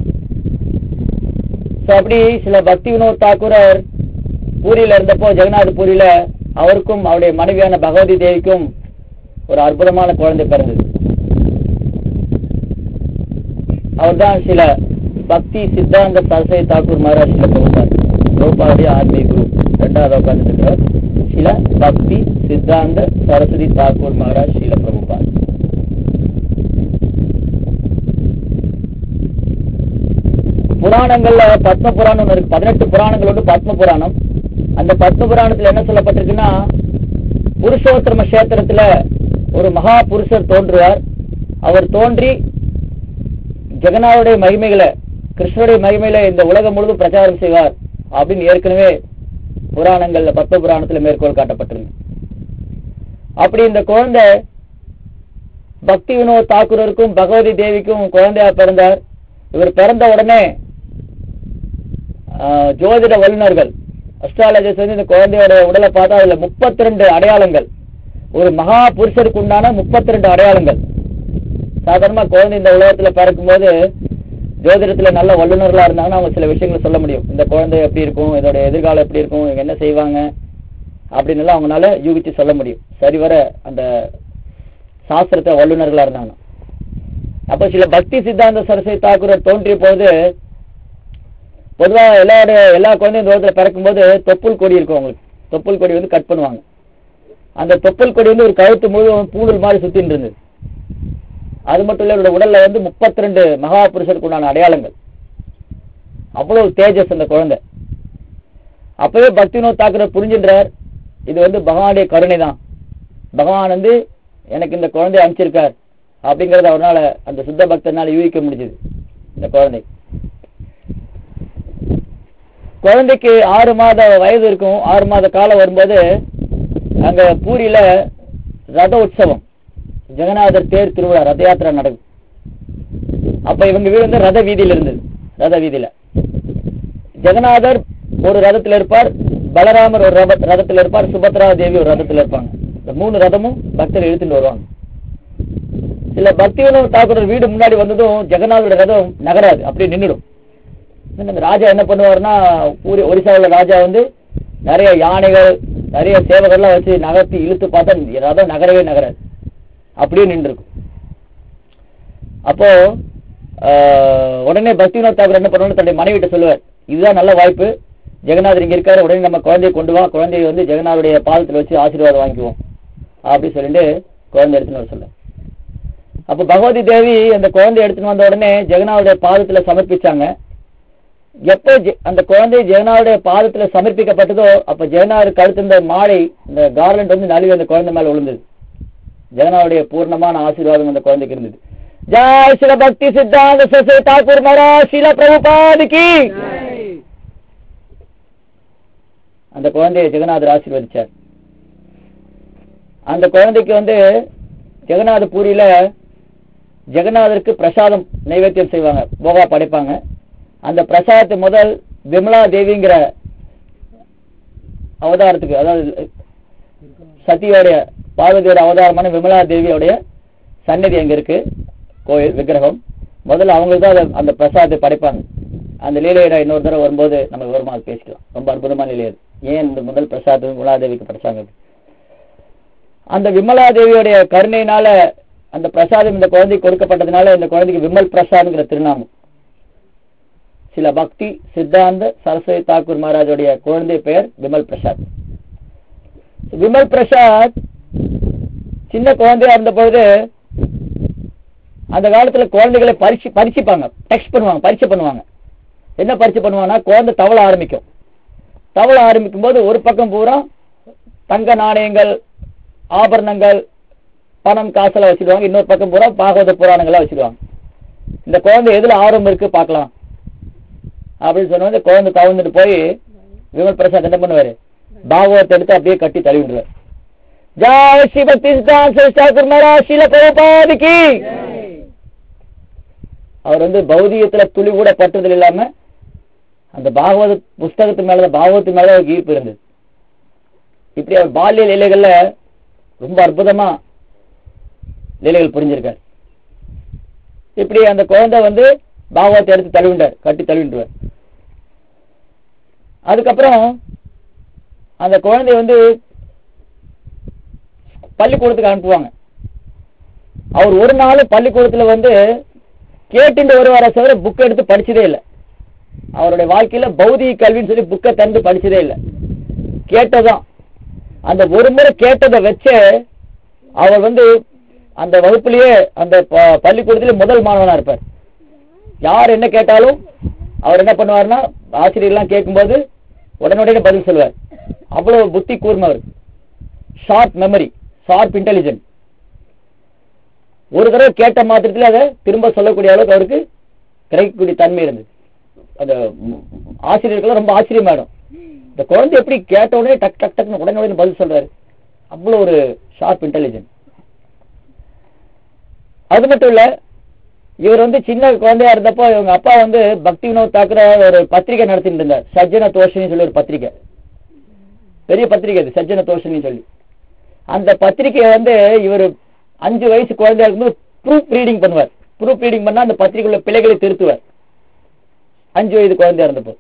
So, அப்படி சில பக்தி வினோத் தாக்கூரர் பூரியில இருந்தப்போ ஜெகநாத் பூரியில அவருக்கும் அவருடைய மனைவியான பகவதி தேவிக்கும் ஒரு அற்புதமான குழந்தை பிறந்தது அவர்தான் சில பக்தி சித்தாந்த சரஸ்வதி தாக்கூர் மகாராஜ் சில பிரபுபார் பிரபுபாவுடைய ஆத்மீக குரு ரெண்டாவது உட்கார்ந்து சில பக்தி சித்தாந்த சரஸ்வதி தாக்கூர் மகாராஜ் சில பிரபுபார் புராணங்கள்ல பத்ம புராணம் ஒண்ணு இருக்கு பதினெட்டு புராணங்கள் உண்டு பத்ம புராணம் அந்த பத்ம புராணத்துல என்ன சொல்லப்பட்டிருக்குன்னா புருஷோத்தம கஷேத்திரத்துல ஒரு மகா புருஷர் தோன்றுவார் அவர் தோன்றி ஜெகநாதருடைய மகிமைகளை கிருஷ்ணருடைய மகிமைகளை இந்த உலகம் முழுவதும் பிரச்சாரம் செய்வார் அப்படின்னு ஏற்கனவே புராணங்கள்ல பத்ம புராணத்துல மேற்கோள் காட்டப்பட்டிருக்கு அப்படி இந்த குழந்தை பக்தி வினோத் தாக்கூரருக்கும் பகவதி தேவிக்கும் குழந்தையா பிறந்தார் இவர் பிறந்த உடனே ஆஹ், ஜோதிட வல்லுநர்கள் அஸ்ட்ராலஜர்ஸ் வந்து இந்த குழந்தையோட உடலை பார்த்தா அதுல முப்பத்தி ரெண்டு அடையாளங்கள் ஒரு மகா புருஷருக்கு உண்டான முப்பத்தி ரெண்டு அடையாளங்கள் சாதாரணமா குழந்தை இந்த உலகத்துல பிறக்கும்போது ஜோதிடத்துல நல்ல வல்லுநர்களா இருந்தாங்கன்னா அவங்க சில விஷயங்களை சொல்ல முடியும் இந்த குழந்தை எப்படி இருக்கும் இதோட எதிர்காலம் எப்படி இருக்கும் இவங்க என்ன செய்வாங்க அப்படின்னு எல்லாம் அவங்களால யூகிச்சு சொல்ல முடியும் சரிவர அந்த சாஸ்திரத்தை வல்லுநர்களா இருந்தாங்க அப்ப சில பக்தி சித்தாந்த சரஸ்வதி தாக்கூரர் தோன்றிய போது பொதுவா எல்லாருடைய எல்லா குழந்தையும் தூரத்துல பிறக்கும்போது தொப்புள் கொடி இருக்கும் அவங்களுக்கு தொப்புள் கொடி வந்து கட் பண்ணுவாங்க அந்த தொப்புள் கொடி வந்து ஒரு கழுத்து முழுவதும் பூணூல் மாதிரி சுத்தின்னு இருந்தது அது மட்டும் இல்ல இவருடைய உடல்ல வந்து முப்பத்தி ரெண்டு மகா புருஷருக்கு உண்டான அடையாளங்கள் அவ்வளவு தேஜஸ் அந்த குழந்தை அப்பவே பக்தினோத் தாக்குறர் புரிஞ்சின்றார் இது வந்து பகவானுடைய கருணை தான் பகவான் வந்து எனக்கு இந்த குழந்தைய அனுப்பிச்சிருக்கார் அப்படிங்கறத அவரால அந்த சுத்த பக்தனால யூகிக்க முடிஞ்சது இந்த குழந்தை குழந்தைக்கு ஆறு மாத வயது இருக்கும் ஆறு மாத காலம் வரும்போது அங்க பூரியில ரத உற்சவம் ஜெகநாதர் தேர் திருவிழா ரத யாத்திரை நடக்கும் அப்ப இவங்க வீடு வந்து ரத வீதியில இருந்தது ரத வீதியில ஜெகநாதர் ஒரு ரதத்துல இருப்பார் பலராமர் ஒரு ரத- ரதத்துல இருப்பார் சுபத்ரா தேவி ஒரு ரதத்துல இருப்பாங்க இந்த மூணு ரதமும் பக்தர் இழுத்துட்டு வருவாங்க சில பக்திவன தாக்கூரர் வீடு முன்னாடி வந்ததும் ஜெகநாதோட ரதம் நகராது அப்படியே நின்னுடும் இந்த ராஜா என்ன பண்ணுவாருன்னா பூரி ஒரிசாவுல ராஜா வந்து நிறைய யானைகள் நிறைய சேவகர்லாம் வச்சு நகர்த்தி இழுத்து பார்த்தா ரதம் நகரவே நகராது அப்படியே நின்றுருக்கும் அப்போ ஆஹ், உடனே பக்திவினோத் தாக்கூர் என்ன பண்ணுவாரு தன்னுடைய மனைவிட்ட சொல்லுவார் இதுதான் நல்ல வாய்ப்பு ஜெகநாதர் இங்க இருக்காரு உடனே நம்ம குழந்தையை கொண்டு வா குழந்தையை வந்து ஜெகநாதருடைய பாதத்துல வச்சு ஆசீர்வாதம் வாங்கிக்குவோம் அப்படி சொல்லிட்டு குழந்தை எடுத்துன்னு வர சொல்ல அப்ப பகவதி தேவி அந்த குழந்தையை எடுத்துன்னு வந்த உடனே ஜெகநாதருடைய பாதத்துல சமர்ப்பிச்சாங்க எப்ப ஜெ- அந்த குழந்தை ஜெகநாதருடைய பாதத்துல சமர்ப்பிக்கப்பட்டதோ அப்ப ஜெகநாதர் கழுத்து இந்த மாலை இந்த கார்லண்ட் வந்து நழுவி அந்த குழந்தை மேல விழுந்தது ஜெகநாதருடைய பூர்ணமான ஆசீர்வாதம் அந்த குழந்தைக்கு இருந்தது ஜாய் சில பக்தி சித்தாந்த சசை தாக்கூர் மகாராஜ் சில பிரபுபாதிக்கு அந்த குழந்தையை ஜெகநாதர் ஆசீர்வதிச்சார் அந்த குழந்தைக்கு வந்து ஜெகநாத பூரியில ஜெகநாதருக்கு பிரசாதம் நைவேத்தியம் செய்வாங்க போகா படைப்பாங்க அந்த பிரசாதத்தை முதல் விமலா தேவிங்கிற அவதாரத்துக்கு அதாவது சதியோடைய பார்வதியோட அவதாரமான விமலா தேவியோடைய சன்னதி அங்க இருக்கு கோயில் விக்கிரகம் முதல்ல அவங்களுக்கு தான் அதை- அந்த பிரசாதத்தை படைப்பாங்க அந்த லீலையிட இன்னொரு தடவை வரும்போது நம்ம விவரமா அது பேசிக்கலாம் ரொம்ப அற்புதமான லீலை அது ஏன் இந்த முதல் பிரசாதம் விமலா தேவிக்கு படைச்சாங்க அப்படி. அந்த விமலா தேவியோடைய கருணையினால அந்த பிரசாதம் இந்த குழந்தைக்கு கொடுக்கப்பட்டதுனால இந்த குழந்தைக்கு விமல் பிரசாத்ங்கிற திருநாமம் சில பக்தி சித்தாந்த சரஸ்வதி தாக்கூர் மகாராஜோடைய குழந்தை பெயர் விமல் பிரசாத் விமல் பிரசாத் சின்ன குழந்தையா இருந்த பொழுது அந்த காலத்துல குழந்தைகளை பரிசு பரிசிப்பாங்க டெக்ஸ்ட் பண்ணுவாங்க பரிசு பண்ணுவாங்க என்ன பரிசு பண்ணுவாங்கன்னா குழந்தை தவள ஆரம்பிக்கும் தவள ஆரம்பிக்கும் போது ஒரு பக்கம் பூரா தங்க நாணயங்கள் ஆபரணங்கள் பணம் காசெல்லாம் வச்சிருவாங்க இன்னொரு பக்கம் பூரா பாகவத புராணங்கள்லாம் வச்சிருவாங்க இந்த குழந்தை எதுல ஆர்வம் இருக்கு பார்க்கலாம் அப்படின்னு சொன்ன குழந்தை தவழ்ந்துட்டு போய் விமல் பிரசாத் என்ன பண்ணுவாரு பாகவத்தை எடுத்து அப்படியே கட்டி தள்ளி விடுவார் ஜாய் ஸ்ரீ பக்தி சித்தாந்த சரஸ்வதி டாக்கூர் மகாராஜ் ஸ்ரீல பிரபுபாதிக்கு அவர் வந்து பௌதிகத்துல துளி கூட பற்றுதல் இல்லாம அந்த பாகவத புஸ்தகத்து மேல பாகவத்து மேல அவருக்கு ஈர்ப்பு இருந்தது இப்படி அவர் பால்ய லீலைகள்ல ரொம்ப அற்புதமா லீலைகள் புரிஞ்சிருக்கார் இப்படி அந்த குழந்தை வந்து பாகவத்தை எடுத்து தழுவிண்டார் கட்டி தழுவிண்டுவார் அதுக்கப்புறம் அந்த குழந்தை வந்து பள்ளிக்கூடத்துக்கு அனுப்புவாங்க அவர் ஒரு நாள் பள்ளிக்கூடத்துல வந்து கேட்டுட்டு வருவார தவிர புக் எடுத்து படிச்சதே இல்லை அவருடைய வாழ்க்கையில பௌதிக கல்வின்னு சொல்லி புக்கை திறந்து படிச்சதே இல்லை கேட்டதான் அந்த ஒரு முறை கேட்டதை வச்சு அவர் வந்து அந்த வகுப்புலயே அந்த ப- பள்ளிக்கூடத்திலே முதல் மாணவனா இருப்பார் யார் என்ன கேட்டாலும் அவர் என்ன பண்ணுவாருன்னா ஆசிரியர்லாம் கேட்கும்போது உடனுடனே பதில் சொல்லுவார் அவ்வளவு புத்தி கூர்மவர் ஷார்ப் மெமரி ஷார்ப் இன்டெலிஜென்ட் ஒரு தடவை கேட்ட மாத்திரத்துல அதை திரும்ப சொல்லக்கூடிய அளவுக்கு அவருக்கு கிடைக்கக்கூடிய தன்மை இருந்தது அந்த ம், ஆசிரியர்கள்லாம் ரொம்ப ஆச்சரியமாயிடும் இந்த குழந்தை எப்படி கேட்ட உடனே டக் டக் டக்னு உடனே உடனே பதில் சொல்றாரு அவ்வளவு ஒரு ஷார்ப் இன்டெலிஜென்ட் அது மட்டும் இல்ல இவர் வந்து சின்ன குழந்தையா இருந்தப்போ இவங்க அப்பா வந்து பக்தி வினோத் தாக்குற ஒரு பத்திரிகை நடத்திட்டு இருந்தார் சஜ்ஜன தோஷினி சொல்லி ஒரு பத்திரிகை பெரிய பத்திரிகை அது சஜ்ஜன தோஷினி சொல்லி அந்த பத்திரிகையை வந்து இவர் அஞ்சு வயசு குழந்தையா இருக்கும்போது ப்ரூஃப் ரீடிங் பண்ணுவார் ப்ரூஃப் ரீடிங் பண்ணா அந்த பத்திரிகையுள்ள பிழைகளை திருத்துவார் அஞ்சு வயது குழந்தையா இருந்தப்போ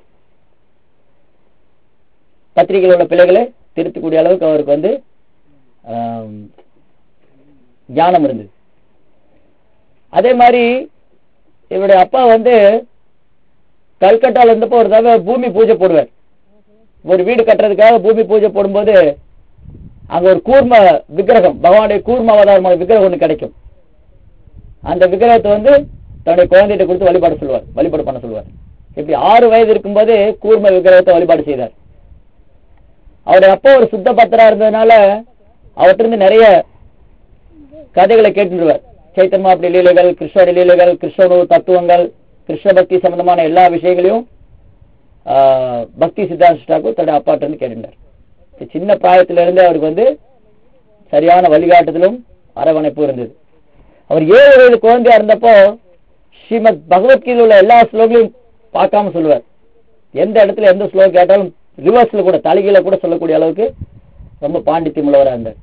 பத்திரிகையில் உள்ள பிழைகளை திருத்தக்கூடிய அளவுக்கு அவருக்கு வந்து ஆம், ஞானம் இருந்தது அதே மாதிரி இவருடைய அப்பா வந்து கல்கட்டால இருந்தப்போ ஒரு தடவை பூமி பூஜை போடுவார் ஒரு வீடு கட்டுறதுக்காக பூமி பூஜை போடும்போது அங்க ஒரு கூர்ம விக்கிரகம் பகவானுடைய கூர்ம அவதாரமான விக்கிரகம் ஒண்ணு கிடைக்கும் அந்த விக்கிரகத்தை வந்து தன்னுடைய குழந்தைகிட்ட கொடுத்து வழிபாடு சொல்லுவார் வழிபாடு பண்ண சொல்லுவார் இப்படி ஆறு வயது இருக்கும்போது கூர்ம விக்கிரகத்தை வழிபாடு செய்தார் அவருடைய அப்பா ஒரு சுத்த பக்தரா இருந்ததுனால அவர்கிட்ட இருந்து நிறைய கதைகளை கேட்டுருவார் சைத்தன்மா அப்படி லீலைகள் கிருஷ்ணருடைய லீலைகள் கிருஷ்ணனு தத்துவங்கள் கிருஷ்ண பக்தி சம்பந்தமான எல்லா விஷயங்களையும் ஆஹ், பக்தி சித்தாந்த டாக்கூர் தன்னுடைய அப்பாட்ட இருந்து கேட்டுட்டார் சின்ன பிராயத்துல இருந்து அவருக்கு வந்து சரியான வழிகாட்டுதலும் அரவணைப்பு இருந்தது அவர் ஏழு வயது குழந்தையா இருந்தப்போ ஸ்ரீமத் பகவத்கீதையில் உள்ள எல்லா ஸ்லோகங்களையும் பார்க்காம சொல்லுவார் எந்த இடத்துல எந்த ஸ்லோகம் கேட்டாலும் ரிவர்ஸ்ல கூட தலைகீழ கூட சொல்லக்கூடிய அளவுக்கு ரொம்ப பாண்டித்யம் உள்ளவரா இருந்தார்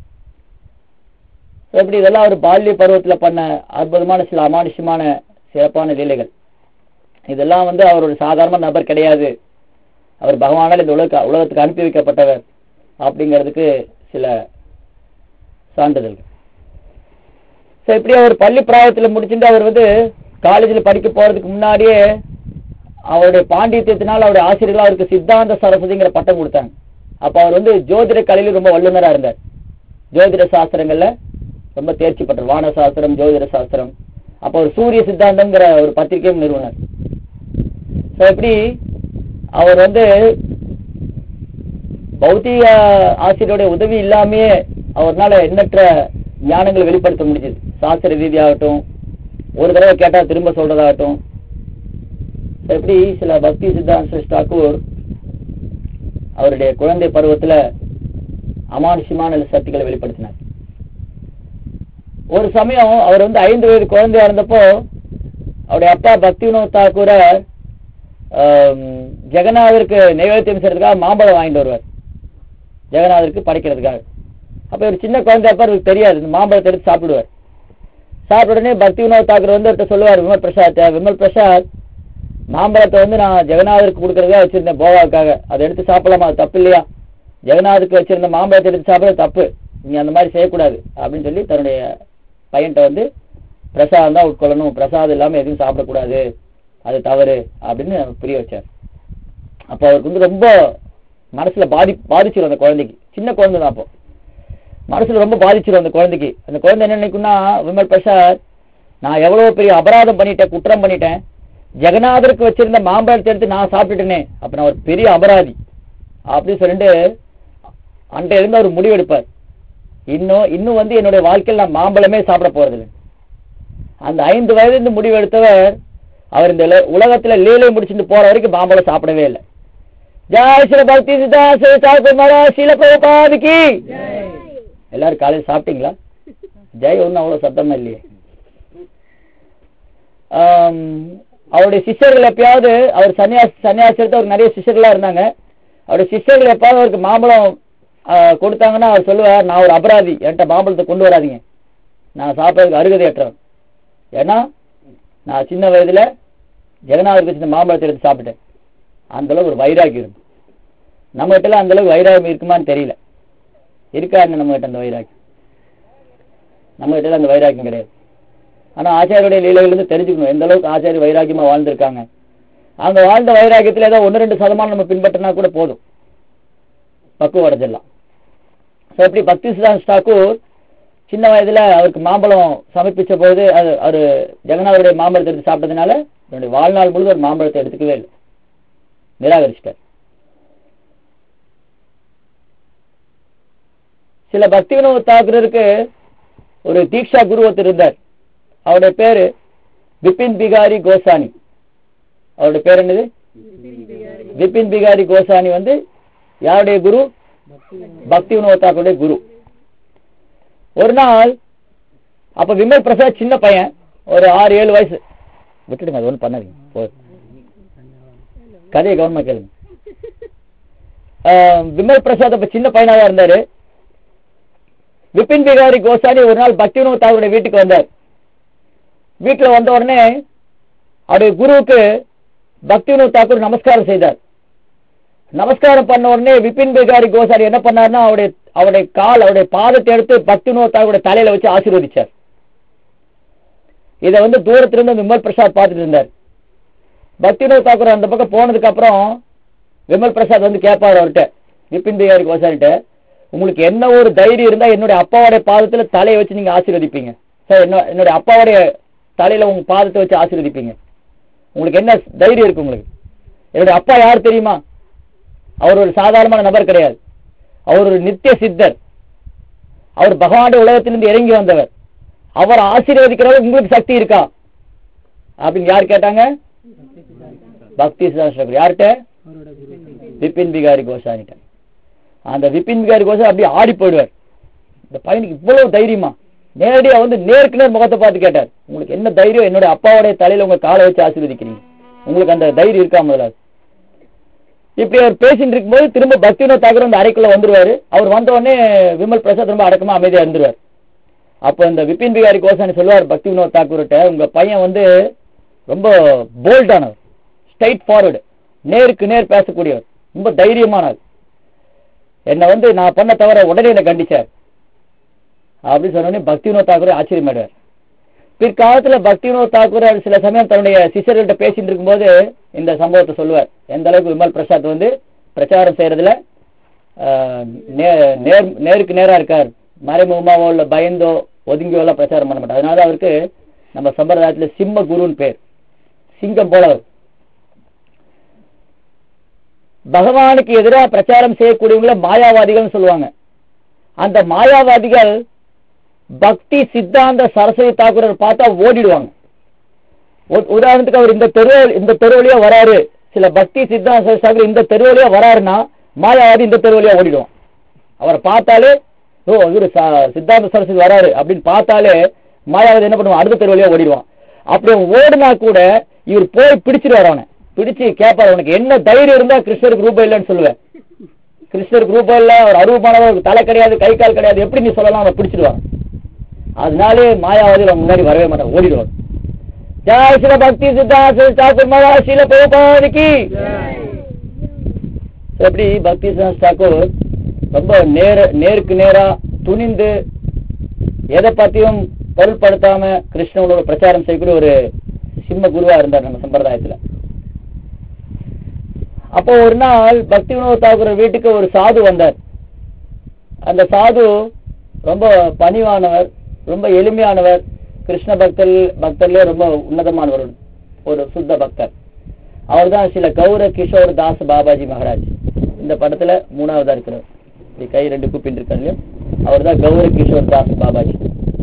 எப்படி இதெல்லாம் அவர் பால்ய பருவத்துல பண்ண அற்புதமான சில அமானுஷ்யமான சிறப்பான லீலைகள் இதெல்லாம் வந்து அவர் ஒரு சாதாரண நபர் கிடையாது அவர் பகவானால் இந்த உலக உலகத்துக்கு அனுப்பி வைக்கப்பட்டவர் அப்படிங்கிறதுக்கு சில சான்றிதழ்கள் ஸோ இப்படி அவர் பள்ளி பிராயத்துல முடிச்சுட்டு அவர் வந்து காலேஜில் படிக்க போறதுக்கு முன்னாடியே அவருடைய பாண்டித்யத்தினால் அவருடைய ஆசிரியர்கள் அவருக்கு சித்தாந்த சரஸ்வதிங்கிற பட்டம் கொடுத்தாங்க அப்ப அவர் வந்து ஜோதிட கலையில ரொம்ப வல்லுநரா இருந்தார் ஜோதிட சாஸ்திரங்கள்ல ரொம்ப தேர்ச்சி பெற்றார் வான சாஸ்திரம் ஜோதிட சாஸ்திரம் அப்ப ஒரு சூரிய சித்தாந்தம்ங்கிற ஒரு பத்திரிகையும் நிறுவனர் ஸோ எப்படி அவர் வந்து பௌத்திக ஆசிரியருடைய உதவி இல்லாமையே அவர்னால எண்ணற்ற ஞானங்களை வெளிப்படுத்த முடிஞ்சது சாஸ்திர ரீதியாகட்டும் ஒரு தடவை கேட்டா திரும்ப சொல்றதாகட்டும் So, எப்படி சில பக்தி சித்தாந்த டாக்கூர் அவருடைய குழந்தை பருவத்துல அமானுஷ்யமான சக்திகளை வெளிப்படுத்தினார் ஒரு சமயம் அவர் வந்து ஐந்து வயது குழந்தையா இருந்தப்போ அவருடைய அப்பா பக்தி வினோத் தாக்கூரை ஆம், ஜெகநாதருக்கு நைவேத்தியம் செய்யறதுக்காக மாம்பழம் வாங்கிட்டு வருவார் ஜெகநாதருக்கு படைக்கிறதுக்காக அப்ப ஒரு சின்ன குழந்தை அப்ப அவருக்கு தெரியாது இந்த மாம்பழத்தை எடுத்து சாப்பிடுவார் சாப்பிட்ட உடனே பக்தி வினோத் தாக்கூர் வந்து அவர்கிட்ட சொல்லுவார் விமல் பிரசாத் விமல் பிரசாத் மாம்பழத்தை வந்து நான் ஜெகநாதருக்கு கொடுக்கறதுக்காக வச்சிருந்தேன் போவாவுக்காக அதை எடுத்து சாப்பிடலாமா அது தப்பு இல்லையா ஜெகநாதருக்கு வச்சிருந்த மாம்பழத்தை எடுத்து சாப்பிட தப்பு நீ அந்த மாதிரி செய்யக்கூடாது அப்படின்னு சொல்லி தன்னுடைய பையன்கிட்ட வந்து பிரசாதம் தான் உட்கொள்ளணும் பிரசாதம் இல்லாம எதுவும் சாப்பிடக்கூடாது அது தவறு அப்படின்னு புரிய வச்சார் அப்போ அவருக்கு வந்து ரொம்ப மனசுல பாதி பாதிச்சிடும் அந்த குழந்தைக்கு சின்ன குழந்தை தான் அப்போ மனசுல ரொம்ப பாதிச்சிடும் அந்த குழந்தைக்கு அந்த குழந்தை என்ன நினைக்கும்னா விமல் பிரசாத் நான் எவ்வளவு பெரிய அபராதம் பண்ணிட்டேன் குற்றம் பண்ணிட்டேன் ஜெகநாதருக்கு வச்சிருந்த மாம்பழத்தை எடுத்து நான் சாப்பிட்டுட்டேனே அப்ப நான் ஒரு பெரிய அபராதி அப்படின்னு சொல்லிட்டு அன்றைய இருந்து அவர் முடிவு எடுப்பார் இன்னும் இன்னும் வந்து என்னுடைய வாழ்க்கையில் நான் மாம்பழமே சாப்பிட போறதில்லை அந்த ஐந்து வயதிலிருந்து முடிவு எடுத்தவர் அவர் இந்த உல- உலகத்துல லீலை முடிச்சுட்டு போற வரைக்கும் மாம்பழம் சாப்பிடவே இல்லை ஜெய் ஸ்ரீ பக்தி சித்தாச சாகுர் மகாராஜ் ஸ்ரீல பிரபுபாதுக்கு எல்லாரும் காலையில் சாப்பிட்டீங்களா ஜெய் ஒன்றும் அவ்வளவு சத்தமா இல்லையே ஆம், அவருடைய சிஷ்யர்கள் எப்பயாவது அவர் சன்னியாசி சன்னியாசி எடுத்து அவருக்கு நிறைய சிஷ்யர்களா இருந்தாங்க அவருடைய சிஷ்யர்கள் எப்பயாவது அவருக்கு மாம்பழம் ஆ, கொடுத்தாங்கன்னா அவர் சொல்லுவார் நான் ஒரு அபராதி என்கிட்ட மாம்பழத்தை கொண்டு வராதீங்க நான் சாப்பிட்றதுக்கு அருகதையற்றவன் ஏன்னா நான் சின்ன வயதுல ஜெகநாதருக்கு சின்ன மாம்பழத்தை எடுத்து சாப்பிட்டேன் அந்த அளவுக்கு ஒரு வைராகியம் இருக்கு நம்ம கிட்ட அந்த அளவுக்கு வைராகியம் இருக்குமான்னு தெரியல இருக்கா என்ன நம்ம கிட்ட அந்த வைராகியம் நம்ம கிட்ட அந்த வைராகியம் கிடையாது ஆனா ஆச்சாரியுடைய லீலையிலிருந்து தெரிஞ்சுக்கணும் எந்த அளவுக்கு ஆச்சாரிய வைராகியமா வாழ்ந்திருக்காங்க அவங்க வாழ்ந்த வைராகியத்துல ஏதோ ஒன்று ரெண்டு சதமானம் நம்ம பின்பற்றினா கூட போதும் பக்குவம் அடைஞ்சிடலாம் ஸோ எப்படி பக்தி சிதாந்த் தாக்கூர் சின்ன வயதுல அவருக்கு மாம்பழம் சமர்ப்பிச்ச போது அது அவர் ஜெகநாதருடைய மாம்பழத்தை எடுத்து சாப்பிட்டதுனால என்னுடைய வாழ்நாள் முழுவதும் ஒரு மாம்பழத்தை எடுத்துக்கவே இல்லை நிராகரிச்சிட்டார் சில பக்தி வினோத் தாக்குறதுக்கு ஒரு தீக்ஷா குரு ஒருத்தர் இருந்தார் அவருடைய பேரு பிபின் பிகாரி கோசானி அவருடைய பேர் என்னது பிபின் பிகாரி கோசானி வந்து யாருடைய குரு பக்தி வினோத் தாக்கூருடைய குரு ஒரு நாள் அப்ப விமல் பிரசாத் சின்ன பையன் ஒரு ஆறு ஏழு வயசு விட்டுடுங்க அது ஒன்றும் பண்ணாதீங்க போதும் கதையை கவனமா கேளுங்க ஆஹ் விமல் பிரசாத் அப்ப சின்ன பையனாக இருந்தாரு விபின் பிகாரி கோசானி ஒரு நாள் பக்தி வினோத் தாக்கூருடைய வீட்டுக்கு வந்தார் வீட்டுல வந்த உடனே அவருடைய குருவுக்கு பக்தி வினோத் தாக்கூர் நமஸ்காரம் செய்தார் நமஸ்காரம் பண்ண உடனே விபின் பிகாரி கோசாரி என்ன பண்ணாருன்னா அவருடைய அவருடைய கால் அவருடைய பாதத்தை எடுத்து பக்தி வினோத் தாக்கூருடைய தலையில வச்சு ஆசீர்வதிச்சார் இதை வந்து தூரத்திலிருந்து விமல் பிரசாத் பார்த்துட்டு இருந்தார் பக்தி வினோத் தாக்கூர் அந்த பக்கம் போனதுக்கு அப்புறம் விமல் பிரசாத் வந்து கேட்பார் அவர்கிட்ட விபின் பிகாரி கோசாரிட்ட உங்களுக்கு என்ன ஒரு தைரியம் இருந்தா என்னுடைய அப்பாவுடைய பாதத்துல தலையை வச்சு நீங்க ஆசீர்வதிப்பீங்க சார் என்ன என்னுடைய அப்பாவுடைய தலையில உங்க பாதத்தை வச்சு ஆசீர்வதிப்பீங்க உங்களுக்கு என்ன தைரியம் இருக்கு உங்களுக்கு என்னுடைய அப்பா யார் தெரியுமா அவர் ஒரு சாதாரணமான நபர் கிடையாது அவர் ஒரு நித்திய சித்தர் அவர் பகவானுடைய உலகத்திலிருந்து இறங்கி வந்தவர் அவர் ஆசீர்வதிக்கிறவர் உங்களுக்கு சக்தி இருக்கா அப்படின்னு யார் கேட்டாங்க பக்தி சிதாஸ்ரகர் யார்கிட்ட விபின் பிகாரி கோசானிட்ட அந்த விபின் பிகாரி கோஷம் அப்படியே ஆடி போயிடுவார் இந்த பையனுக்கு இவ்வளவு தைரியமா நேரடியா வந்து நேருக்கு நேர் முகத்தை பார்த்து கேட்டார் உங்களுக்கு என்ன தைரியம் என்னோட அப்பாவுடைய தலையில உங்க காலை வச்சு ஆசீர்வதிக்கிறீங்க உங்களுக்கு அந்த தைரியம் இருக்கா முதலாவது இப்படி அவர் பேசிட்டு இருக்கும்போது திரும்ப பக்திவினோத் தாக்கூர் அந்த அறைக்குள்ள வந்துருவாரு அவர் வந்த உடனே விமல் பிரசாத் ரொம்ப அடக்கமா அமைதியா இருந்துருவார் அப்போ இந்த விபின் பிகாரி கோசானி சொல்லுவார் பக்தி வினோத் தாக்கூர்கிட்ட உங்க பையன் வந்து ரொம்ப போல்டானவர் ஸ்ட்ரைட் ஃபார்வர்டு நேருக்கு நேர் பேசக்கூடியவர் ரொம்ப தைரியமானவர் என்னை வந்து நான் பண்ண தவிர உடனே என்னை கண்டிச்சார் அப்படின்னு சொன்னோடனே பக்தி வினோத் தாக்கூர் ஆச்சரியமாடுவார் பிற்காலத்துல பக்தி வினோத் தாக்கூர் அவர் சில சமயம் தன்னுடைய சிஷர்கள்ட்ட பேசிட்டு இருக்கும்போது இந்த சம்பவத்தை சொல்லுவார் எந்த அளவுக்கு விமல் பிரசாத் வந்து பிரச்சாரம் செய்யறதுல ஆஹ், நே- நேர் நேருக்கு நேரா இருக்கார் மறைமுகமாவோ இல்ல பயந்தோ ஒதுங்கியோ எல்லாம் பிரச்சாரம் பண்ண மாட்டார் அதனால அவருக்கு நம்ம சம்பிரதாயத்துல சிம்ம குருன்னு பேர் சிங்கம் போல அவர் பகவானுக்கு எதிராக பிரச்சாரம் செய்யக்கூடியவங்கள மாயாவாதிகள்னு சொல்லுவாங்க அந்த மாயாவாதிகள் பக்தி சித்தாந்த சரஸ்வதி தாக்கூரர் பார்த்தா ஓடிடுவாங்க உ- உதாரணத்துக்கு அவர் இந்த தெரு இந்த தெரு வழியா வராரு சில பக்தி சித்தாந்த சரஸ்வதி தாக்கூர் இந்த தெரு வழியா வராருன்னா மாயாவாதி இந்த தெரு வழியா ஓடிடுவான் அவரை பார்த்தாலே ஓ இவரு ச- சித்தாந்த சரஸ்வதி வராரு அப்படின்னு பார்த்தாலே மாயாவதி என்ன பண்ணுவான் அடுத்த தெரு வழியா ஓடிடுவான் அப்படி அவன் ஓடினா கூட இவர் போய் பிடிச்சிருவார் அவனை பிடிச்சு கேட்பாரு உனக்கு என்ன தைரியம் இருந்தா கிருஷ்ணருக்கு ரூபாய் இல்லைன்னு சொல்லுவேன் கிருஷ்ணருக்கு ரூபாய் இல்ல ஒரு அரூபமானவர் அவருக்கு தலை கிடையாது கை கால் கிடையாது எப்படி நீ சொல்லலாம் அவன் பிடிச்சிடுவான் அதனாலே மாயாவதி அவன் முன்னாடி வரவே மாட்டான் ஓடிடுவான் ஜெய் சில பக்தி சித்தாந்த தாக்கூர் மகாராஜ் சில பிரபுபாதிக்கு எப்படி பக்தி சித்தாந்த தாக்கூர் ரொம்ப நேர நேருக்கு நேரா துணிந்து எதை பத்தியும் பொருட்படுத்தாம கிருஷ்ணனோட பிரச்சாரம் செய்யக்கூடிய ஒரு சிம்ம குருவா இருந்தார் நம்ம சம்பிரதாயத்துல அப்போ ஒரு நாள் பக்தி வினோத் தாக்கூர் வீட்டுக்கு ஒரு சாது வந்தார் அந்த சாது ரொம்ப பணிவானவர் ரொம்ப எளிமையானவர் கிருஷ்ண பக்தர் பக்தர்லயே ரொம்ப உன்னதமானவர் ஒரு சுத்த பக்தர் அவர்தான் சில கௌர கிஷோர் தாஸ் பாபாஜி மகாராஜ் இந்த படத்துல மூணாவதா இருக்கிறார் இப்படி கை ரெண்டு கூப்பிட்டு இருக்காரு இல்லையா அவர் தான் கௌர கிஷோர் தாஸ் பாபாஜி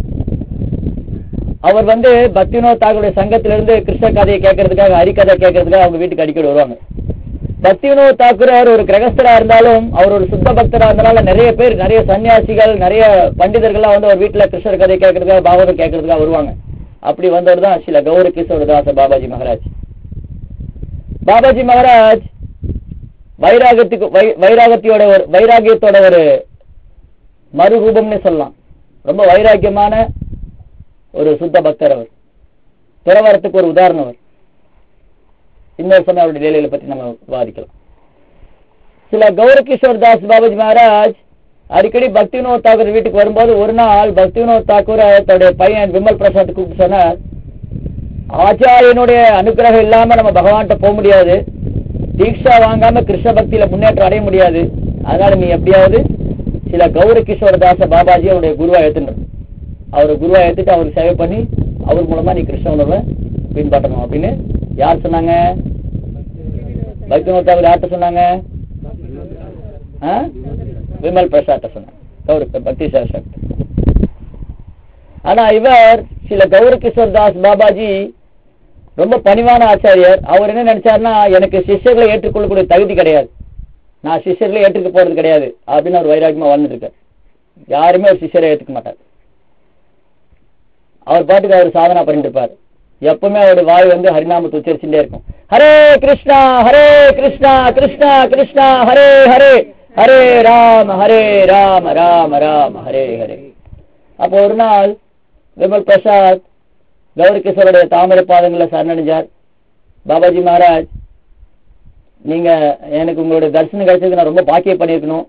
அவர் வந்து பக்திவினோத் தாகருடைய சங்கத்திலிருந்து கிருஷ்ண கதையை கேட்கறதுக்காக ஹரிகதை கேட்கறதுக்காக அவங்க வீட்டுக்கு அடிக்கடி வருவாங்க பக்தி வினோத் தாக்கூரர் ஒரு கிரகஸ்தரா இருந்தாலும் அவர் ஒரு சுத்த பக்தரா இருந்தனால நிறைய பேர் நிறைய சன்னியாசிகள் நிறைய பண்டிதர்கள்லாம் வந்து அவர் வீட்டுல கிருஷ்ணர் கதை கேட்கறதுக்காக பாகவதம் கேட்கறதுக்காக வருவாங்க அப்படி வந்தவர் தான் சில கௌர கிஷோர் தாச பாபாஜி மகாராஜ் பாபாஜி மகாராஜ் வைராகத்துக்கு வை- வைராகத்தியோட ஒரு வைராகியத்தோட ஒரு மறுரூபம்னு சொல்லலாம் ரொம்ப வைராக்கியமான ஒரு சுத்த பக்தர் அவர் துறவரத்துக்கு ஒரு உதாரணம் அவர் இன்னொரு சமயம் அவருடைய லீலைகளை பற்றி நம்ம விவாதிக்கலாம் சில கௌரகிஷோர் தாஸ் பாபாஜி மகாராஜ் அடிக்கடி பக்தி வினோத் தாக்கூர் வீட்டுக்கு வரும்போது ஒரு நாள் பக்தி வினோத் தாக்கூர் தன்னுடைய பையன் விமல் பிரசாத் கூப்பிட்டு சொன்னார் ஆச்சாரியனுடைய அனுக்கிரகம் இல்லாம நம்ம பகவான்கிட்ட போக முடியாது தீட்சா வாங்காம கிருஷ்ண பக்தியில முன்னேற்றம் அடைய முடியாது அதனால நீ எப்படியாவது சில கௌர கிஷோர் தாச பாபாஜி அவருடைய குருவா ஏத்துன்னு அவர் குருவா ஏத்துட்டு அவருக்கு சேவை பண்ணி அவர் மூலமா நீ கிருஷ்ண உணர்வை பின்பற்றணும் அப்படின்னு யார் சொன்னாங்க பக்தி நோத்தாவில் யார்கிட்ட சொன்னாங்க ஆ? விமல் பிரசாத்த சொன்னாங்க கௌர பக்தி சாஸ்திரம் ஆனா இவர் சில கௌர கிஷோர் தாஸ் பாபாஜி ரொம்ப பணிவான ஆச்சாரியர் அவர் என்ன நினைச்சாருன்னா எனக்கு சிஷ்யர்களை ஏற்றுக்கொள்ளக்கூடிய தகுதி கிடையாது நான் சிஷ்யர்களை ஏற்றுக்க போறது கிடையாது அப்படின்னு அவர் வைராக்கியமா வாழ்ந்துட்டு இருக்கார் யாருமே ஒரு சிஷ்யரை ஏத்துக்க மாட்டார் அவர் பாட்டுக்கு அவர் சாதனா பண்ணிட்டு இருப்பார் எப்பவுமே அவருடைய வாய் வந்து ஹரிநாமத்தை உச்சரிச்சுட்டே இருக்கும் ஹரே கிருஷ்ணா ஹரே கிருஷ்ணா கிருஷ்ணா கிருஷ்ணா ஹரே ஹரே ஹரே ராம ஹரே ராம ராம ராம ஹரே ஹரே அப்போ ஒரு நாள் விமல் பிரசாத் கௌரி கிஷோருடைய தாமரை பாதங்களை சரணடைஞ்சார் பாபாஜி மகாராஜ் நீங்க எனக்கு உங்களுடைய தரிசனம் கிடைச்சதுக்கு நான் ரொம்ப பாக்கியம் பண்ணியிருக்கணும்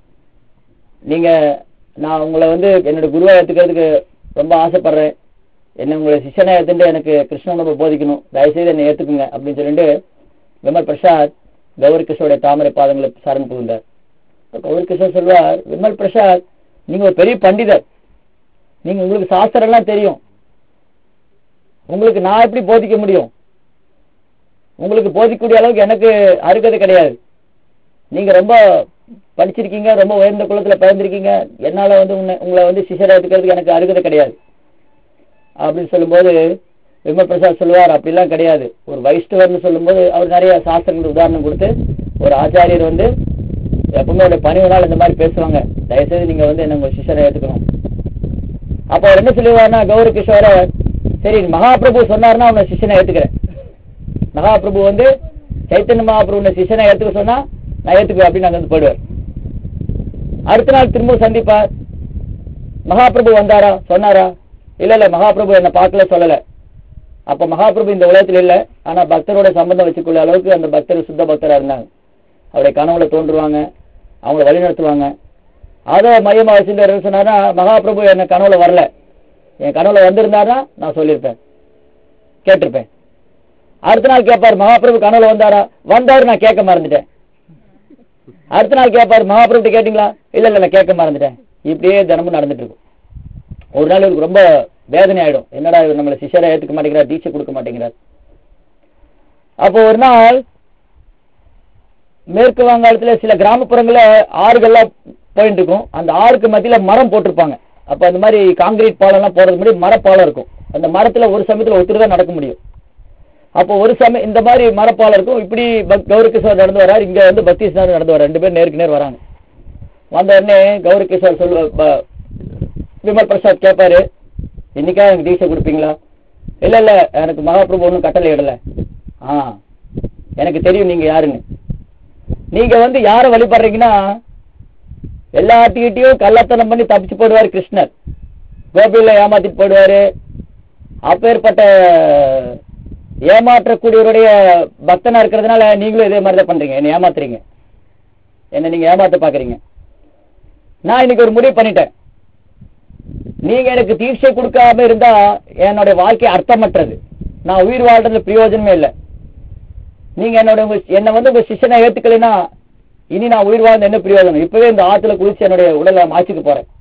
நீங்க நான் உங்களை வந்து என்னோட குருவா ஏத்துக்கிறதுக்கு ரொம்ப ஆசைப்படுறேன் என்ன உங்களை சிஷ்யனை ஏத்துட்டு எனக்கு கிருஷ்ண உணவை போதிக்கணும் தயவுசெய்து என்னை ஏத்துக்குங்க அப்படின்னு சொல்லிட்டு விமல் பிரசாத் கௌரி கிஷோருடைய தாமரை பாதங்களை சரண் புகுந்தார் கௌரி கிஷோர் சொல்வார் விமல் பிரசாத் நீங்க ஒரு பெரிய பண்டிதர் நீங்க உங்களுக்கு சாஸ்திரம் எல்லாம் தெரியும் உங்களுக்கு நான் எப்படி போதிக்க முடியும் உங்களுக்கு போதிக்கக்கூடிய அளவுக்கு எனக்கு அருகதை கிடையாது நீங்க ரொம்ப படிச்சிருக்கீங்க ரொம்ப உயர்ந்த குலத்துல பிறந்திருக்கீங்க என்னால வந்து உன்னை உங்களை வந்து சிஷரா எடுக்கிறதுக்கு எனக்கு அருகதை கிடையாது அப்படின்னு சொல்லும்போது விமல் பிரசாத் சொல்லுவார் அப்படிலாம் கிடையாது ஒரு வைஷ்ணவர்னு சொல்லும்போது அவர் நிறைய சாஸ்திரங்கள் உதாரணம் கொடுத்து ஒரு ஆச்சாரியர் வந்து எப்பவுமே அவருடைய பணிவுனால் இந்த மாதிரி பேசுவாங்க தயவுசெய்து நீங்க வந்து என்ன உங்க சிஷரை ஏத்துக்கணும் அப்போ அவர் என்ன சொல்லுவாருன்னா கௌரி கிஷோர சரி மகாபிரபு சொன்னாருன்னா உன்னை சிஷ்யனை ஏத்துக்கிறேன் மகாபிரபு வந்து சைத்தன்ய மகாபிரபு உன்னை சிஷ்யனை ஏத்துக்க சொன்னா நான் ஏத்துக்குவேன் அப்படின்னு அங்க வந்து போயிடுவார் அடுத்த நாள் திரும்ப சந்திப்பார் மகாபிரபு வந்தாரா சொன்னாரா இல்ல இல்ல மகாபிரபு என்ன பார்க்கல சொல்லல அப்ப மகாபிரபு இந்த உலகத்துல இல்ல ஆனா பக்தரோட சம்பந்தம் வச்சுக்கொள்ள அளவுக்கு அந்த பக்தர் சுத்த பக்தரா இருந்தாங்க அவருடைய கனவுல தோன்றுவாங்க அவங்கள வழி நடத்துவாங்க அதை மையமா வச்சுட்டு என்ன சொன்னாருன்னா மகாபிரபு என்ன கனவுல வரல என் கனவுல வந்திருந்தாருன்னா நான் சொல்லியிருப்பேன் கேட்டிருப்பேன் அடுத்த நாள் கேட்பார் மகாபிரபு கனவுல வந்தாரா வந்தாரு நான் கேட்க மறந்துட்டேன் அடுத்த நாள் கேட்பார் மகாபிரபு கேட்டீங்களா இல்ல இல்ல நான் கேட்க மறந்துட்டேன் இப்படியே தினமும் நடந்துட்டு இருக்கும் ஒரு நாள் இவருக்கு ரொம்ப வேதனை ஆயிடும் என்னடா இவர் நம்மளை சிஷரை ஏத்துக்க மாட்டேங்கிறார் தீட்சை கொடுக்க மாட்டேங்கிறார் அப்போ ஒரு நாள் மேற்கு வங்காளத்துல சில கிராமப்புறங்கள்ல ஆறுகள்லாம் போயிட்டு இருக்கும் அந்த ஆறுக்கு மத்தியில மரம் போட்டிருப்பாங்க அப்ப அந்த மாதிரி காங்கிரீட் பாலம் எல்லாம் போறது முன்னாடி மரப்பாலம் இருக்கும் அந்த மரத்துல ஒரு சமயத்துல ஒருத்தர் தான் நடக்க முடியும் அப்போ ஒரு சமயம் இந்த மாதிரி மரப்பாலம் இருக்கும் இப்படி பக்- கௌரி கிஷோர் நடந்து வராரு இங்க வந்து பக்தி சார் நடந்து வர ரெண்டு பேரும் நேருக்கு நேர் வராங்க வந்த உடனே கௌரி கிஷோர் சொல்லுவ ப- விமல் பிரசாத் கேட்பாரு இன்னைக்கா எனக்கு தீட்சை கொடுப்பீங்களா இல்ல இல்ல எனக்கு மகாபிரபு ஒன்றும் கட்டளை இடல ஆ எனக்கு தெரியும் நீங்க யாருன்னு நீங்க வந்து யாரை வழிபடுறீங்கன்னா எல்லாத்துக்கிட்டையும் கள்ளத்தனம் பண்ணி தப்பிச்சு போடுவாரு கிருஷ்ணர் கோபியில ஏமாத்திட்டு போடுவாரு அப்பேற்பட்ட ஏமாற்றக்கூடியவருடைய பக்தனா இருக்கிறதுனால நீங்களும் இதே மாதிரி தான் பண்றீங்க என்ன ஏமாத்துறீங்க என்ன நீங்க ஏமாத்த பாக்குறீங்க நான் இன்னைக்கு ஒரு முடிவு பண்ணிட்டேன் நீங்க எனக்கு தீட்சை கொடுக்காம இருந்தா என்னுடைய வாழ்க்கை அர்த்தமற்றது நான் உயிர் வாழ்றதுல பிரயோஜனமே இல்லை நீங்க என்னோட உங்க என்ன வந்து உங்க சிஷ்யனை ஏத்துக்கலைன்னா இனி நான் உயிர் வாழ்ந்த என்ன பிரயோஜனம் இப்பவே இந்த ஆத்துல குளிச்சு என்னுடைய உடலை மாற்றிக்க போறேன்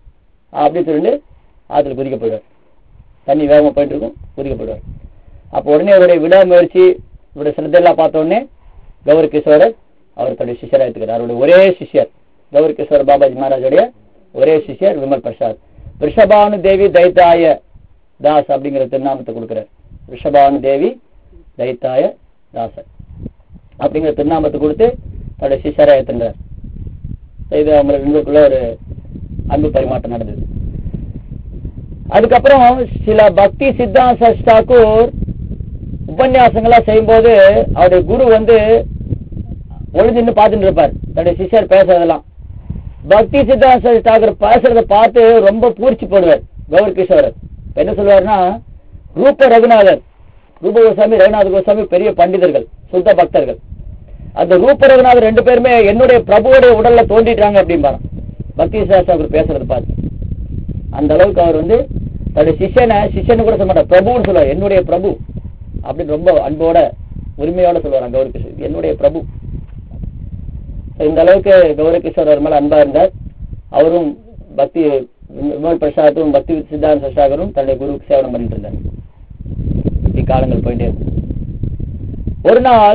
அப்படின்னு சொல்லிட்டு ஆத்துல குதிக்க போயிடுவார் தண்ணி வேகமா போயிட்டு இருக்கும் குதிக்க போயிடுவார் அப்போ உடனே அவருடைய விடாமுயற்சி இவருடைய சிரத்தையெல்லாம் பார்த்த உடனே கௌரி கிஷோரர் அவர் தன்னுடைய சிஷ்யரா எடுத்துக்கிறார் அவருடைய ஒரே சிஷ்யர் கௌரி கிஷோர் பாபாஜி மகாராஜுடைய ஒரே சிஷ்யர் விமல் பிரசாத் ரிஷபானு தேவி தைத்தாய தாஸ் அப்படிங்கிற திருநாமத்தை கொடுக்கிறார் ரிஷபானு தேவி தைத்தாய தாசர் அப்படிங்கிற திருநாமத்தை கொடுத்து தன்னுடைய சிஷ்யரா ஏத்துறார் இது அவங்க ரெண்டுக்குள்ள ஒரு அன்பு பரிமாற்றம் நடந்தது அதுக்கப்புறம் சில பக்தி சித்தாந்த தாக்கூர் உபன்யாசங்களா செய்யும்போது அவருடைய குரு வந்து ஒளிஞ்சின்னு பார்த்துட்டு இருப்பார் தன்னுடைய சிஷ்யர் பேசுறதெல்லாம் பக்தி சித்தாந்த தாக்கூர் பேசுறத பார்த்து ரொம்ப பூர்ச்சி போடுவார் கௌரி கிஷோரர் இப்ப என்ன சொல்லுவாருன்னா ரூப ரகுநாதர் ரூப கோசாமி ரகுநாத கோசாமி பெரிய பண்டிதர்கள் சுத்த பக்தர்கள் அந்த ரூப ரகுநாதர் ரெண்டு பேருமே என்னுடைய பிரபுவுடைய உடல்ல தோண்டிட்டாங்க அப்படிம்பாரு பக்தி சித்தாந்த தாக்கூர் பேசுறத பார்த்து அந்த அளவுக்கு அவர் வந்து தன்னுடைய சிஷ்யனை சிஷ்யன்னு கூட சொல்ல மாட்டார் பிரபுன்னு சொல்லுவார் என்னுடைய பிரபு அப்படின்னு ரொம்ப அன்போட உரிமையோட சொல்லுவார் கௌரி கிஷோர் என்னுடைய பிரபு So, இந்த அளவுக்கு கௌரி கிஷோர் அவர் மேல அன்பா இருந்தார் அவரும் பக்தி விமல் பிரசாத்தும் பக்தி சித்தாந்த சசாகரும் தன்னுடைய குருவுக்கு சேவனம் பண்ணிட்டு இருந்தார் இப்படி காலங்கள் போயிட்டே இருக்கு ஒரு நாள்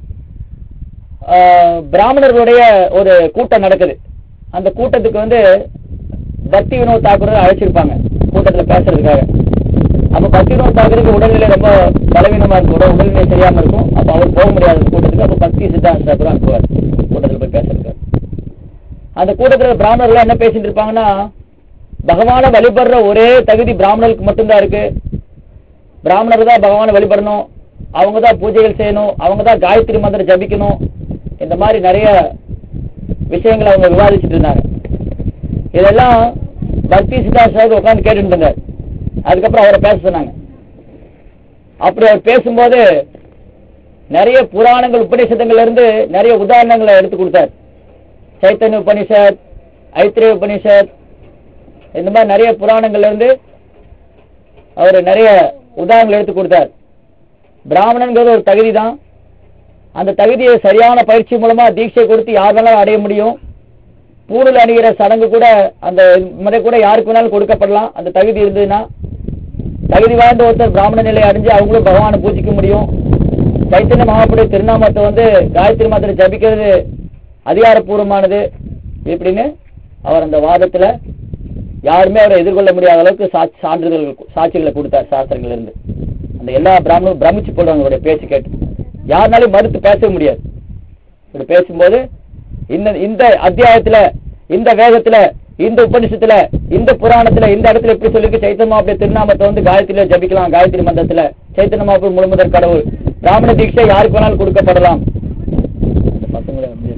ஆஹ், பிராமணர்களுடைய ஒரு கூட்டம் நடக்குது அந்த கூட்டத்துக்கு வந்து பக்தி வினோத் தாக்கூர் அழைச்சிருப்பாங்க கூட்டத்துல பேசுறதுக்காக அப்ப பக்தி வினோத் தாக்கூருக்கு உடல்நிலை ரொம்ப பலவீனமா இருக்கும் உடல் உடல்நிலை சரியாம இருக்கும் அப்ப அவர் போக முடியாத அந்த கூட்டத்துக்கு அப்ப பக்தி சித்தாந்த தாக்கூர் அனுப்புவார் கூட்டத்துல போய் பேசுறதுக்கு அந்த கூட்டத்துல பிராமணர்கள் என்ன பேசிட்டு இருப்பாங்கன்னா பகவானை வழிபடுற ஒரே தகுதி பிராமணர்களுக்கு மட்டும்தான் இருக்கு பிராமணர் தான் பகவானை வழிபடணும் அவங்க தான் பூஜைகள் செய்யணும் அவங்க தான் காயத்ரி மந்திரம் ஜபிக்கணும் இந்த மாதிரி நிறைய விஷயங்களை அவங்க விவாதிச்சுட்டு இருந்தாங்க இதெல்லாம் பக்தி சித்தாசாக உட்கார்ந்து கேட்டுட்டு இருந்தார் அதுக்கப்புறம் அவரை பேச சொன்னாங்க அப்படி அவர் பேசும்போது நிறைய புராணங்கள் உபநிஷதங்கள்ல இருந்து நிறைய உதாரணங்களை எடுத்து கொடுத்தார் சைத்தன்ய உபனிஷத் ஐத்திரேய உபனிஷத் இந்த மாதிரி நிறைய புராணங்கள்ல இருந்து அவர் நிறைய உதாரணங்கள் எடுத்து கொடுத்தார் பிராமணன்கிறது ஒரு தகுதி தான் அந்த தகுதியை சரியான பயிற்சி மூலமா தீட்சை கொடுத்து யார் வேணாலும் அடைய முடியும் பூணூல் அணிகிற சடங்கு கூட அந்த முறை கூட யாருக்கு வேணாலும் கொடுக்கப்படலாம் அந்த தகுதி இருந்ததுன்னா தகுதி வாய்ந்த ஒருத்தர் பிராமண நிலை அடைஞ்சு அவங்களும் பகவானை பூஜிக்க முடியும் சைத்தன்ய மகாபுடைய திருநாமத்தை வந்து காயத்ரி மாத்திரை ஜபிக்கிறது அதிகாரப்பூர்வமானது இப்படின்னு அவர் அந்த வாதத்துல யாருமே அவரை எதிர்கொள்ள முடியாத அளவுக்கு சா- சான்றிதழ்கள் சாட்சிகளை கொடுத்தார் சாஸ்திரங்கள் இருந்து அந்த எல்லா பிராமணரும் பிரமிச்சு போடுவாங்க அவருடைய பேச்சு கேட்டு யாருனாலும் மறுத்து பேச முடியாது இப்படி பேசும்போது இந்த இந்த அத்தியாயத்துல இந்த வேதத்துல இந்த உபனிஷத்துல இந்த புராணத்துல இந்த இடத்துல எப்படி சொல்லிருக்கு சைத்தன்ய மாப்பிள்ளை திருநாமத்தை வந்து காயத்ரியில ஜபிக்கலாம் காயத்ரி மந்திரத்துல சைத்தன்ய மாப்பிள்ளை முழுமுதற் கடவுள் பிராமண தீட்சை யாருக்கு வேணாலும் கொடுக்கப்படலாம் இந்த பசங்களே அப்படியே.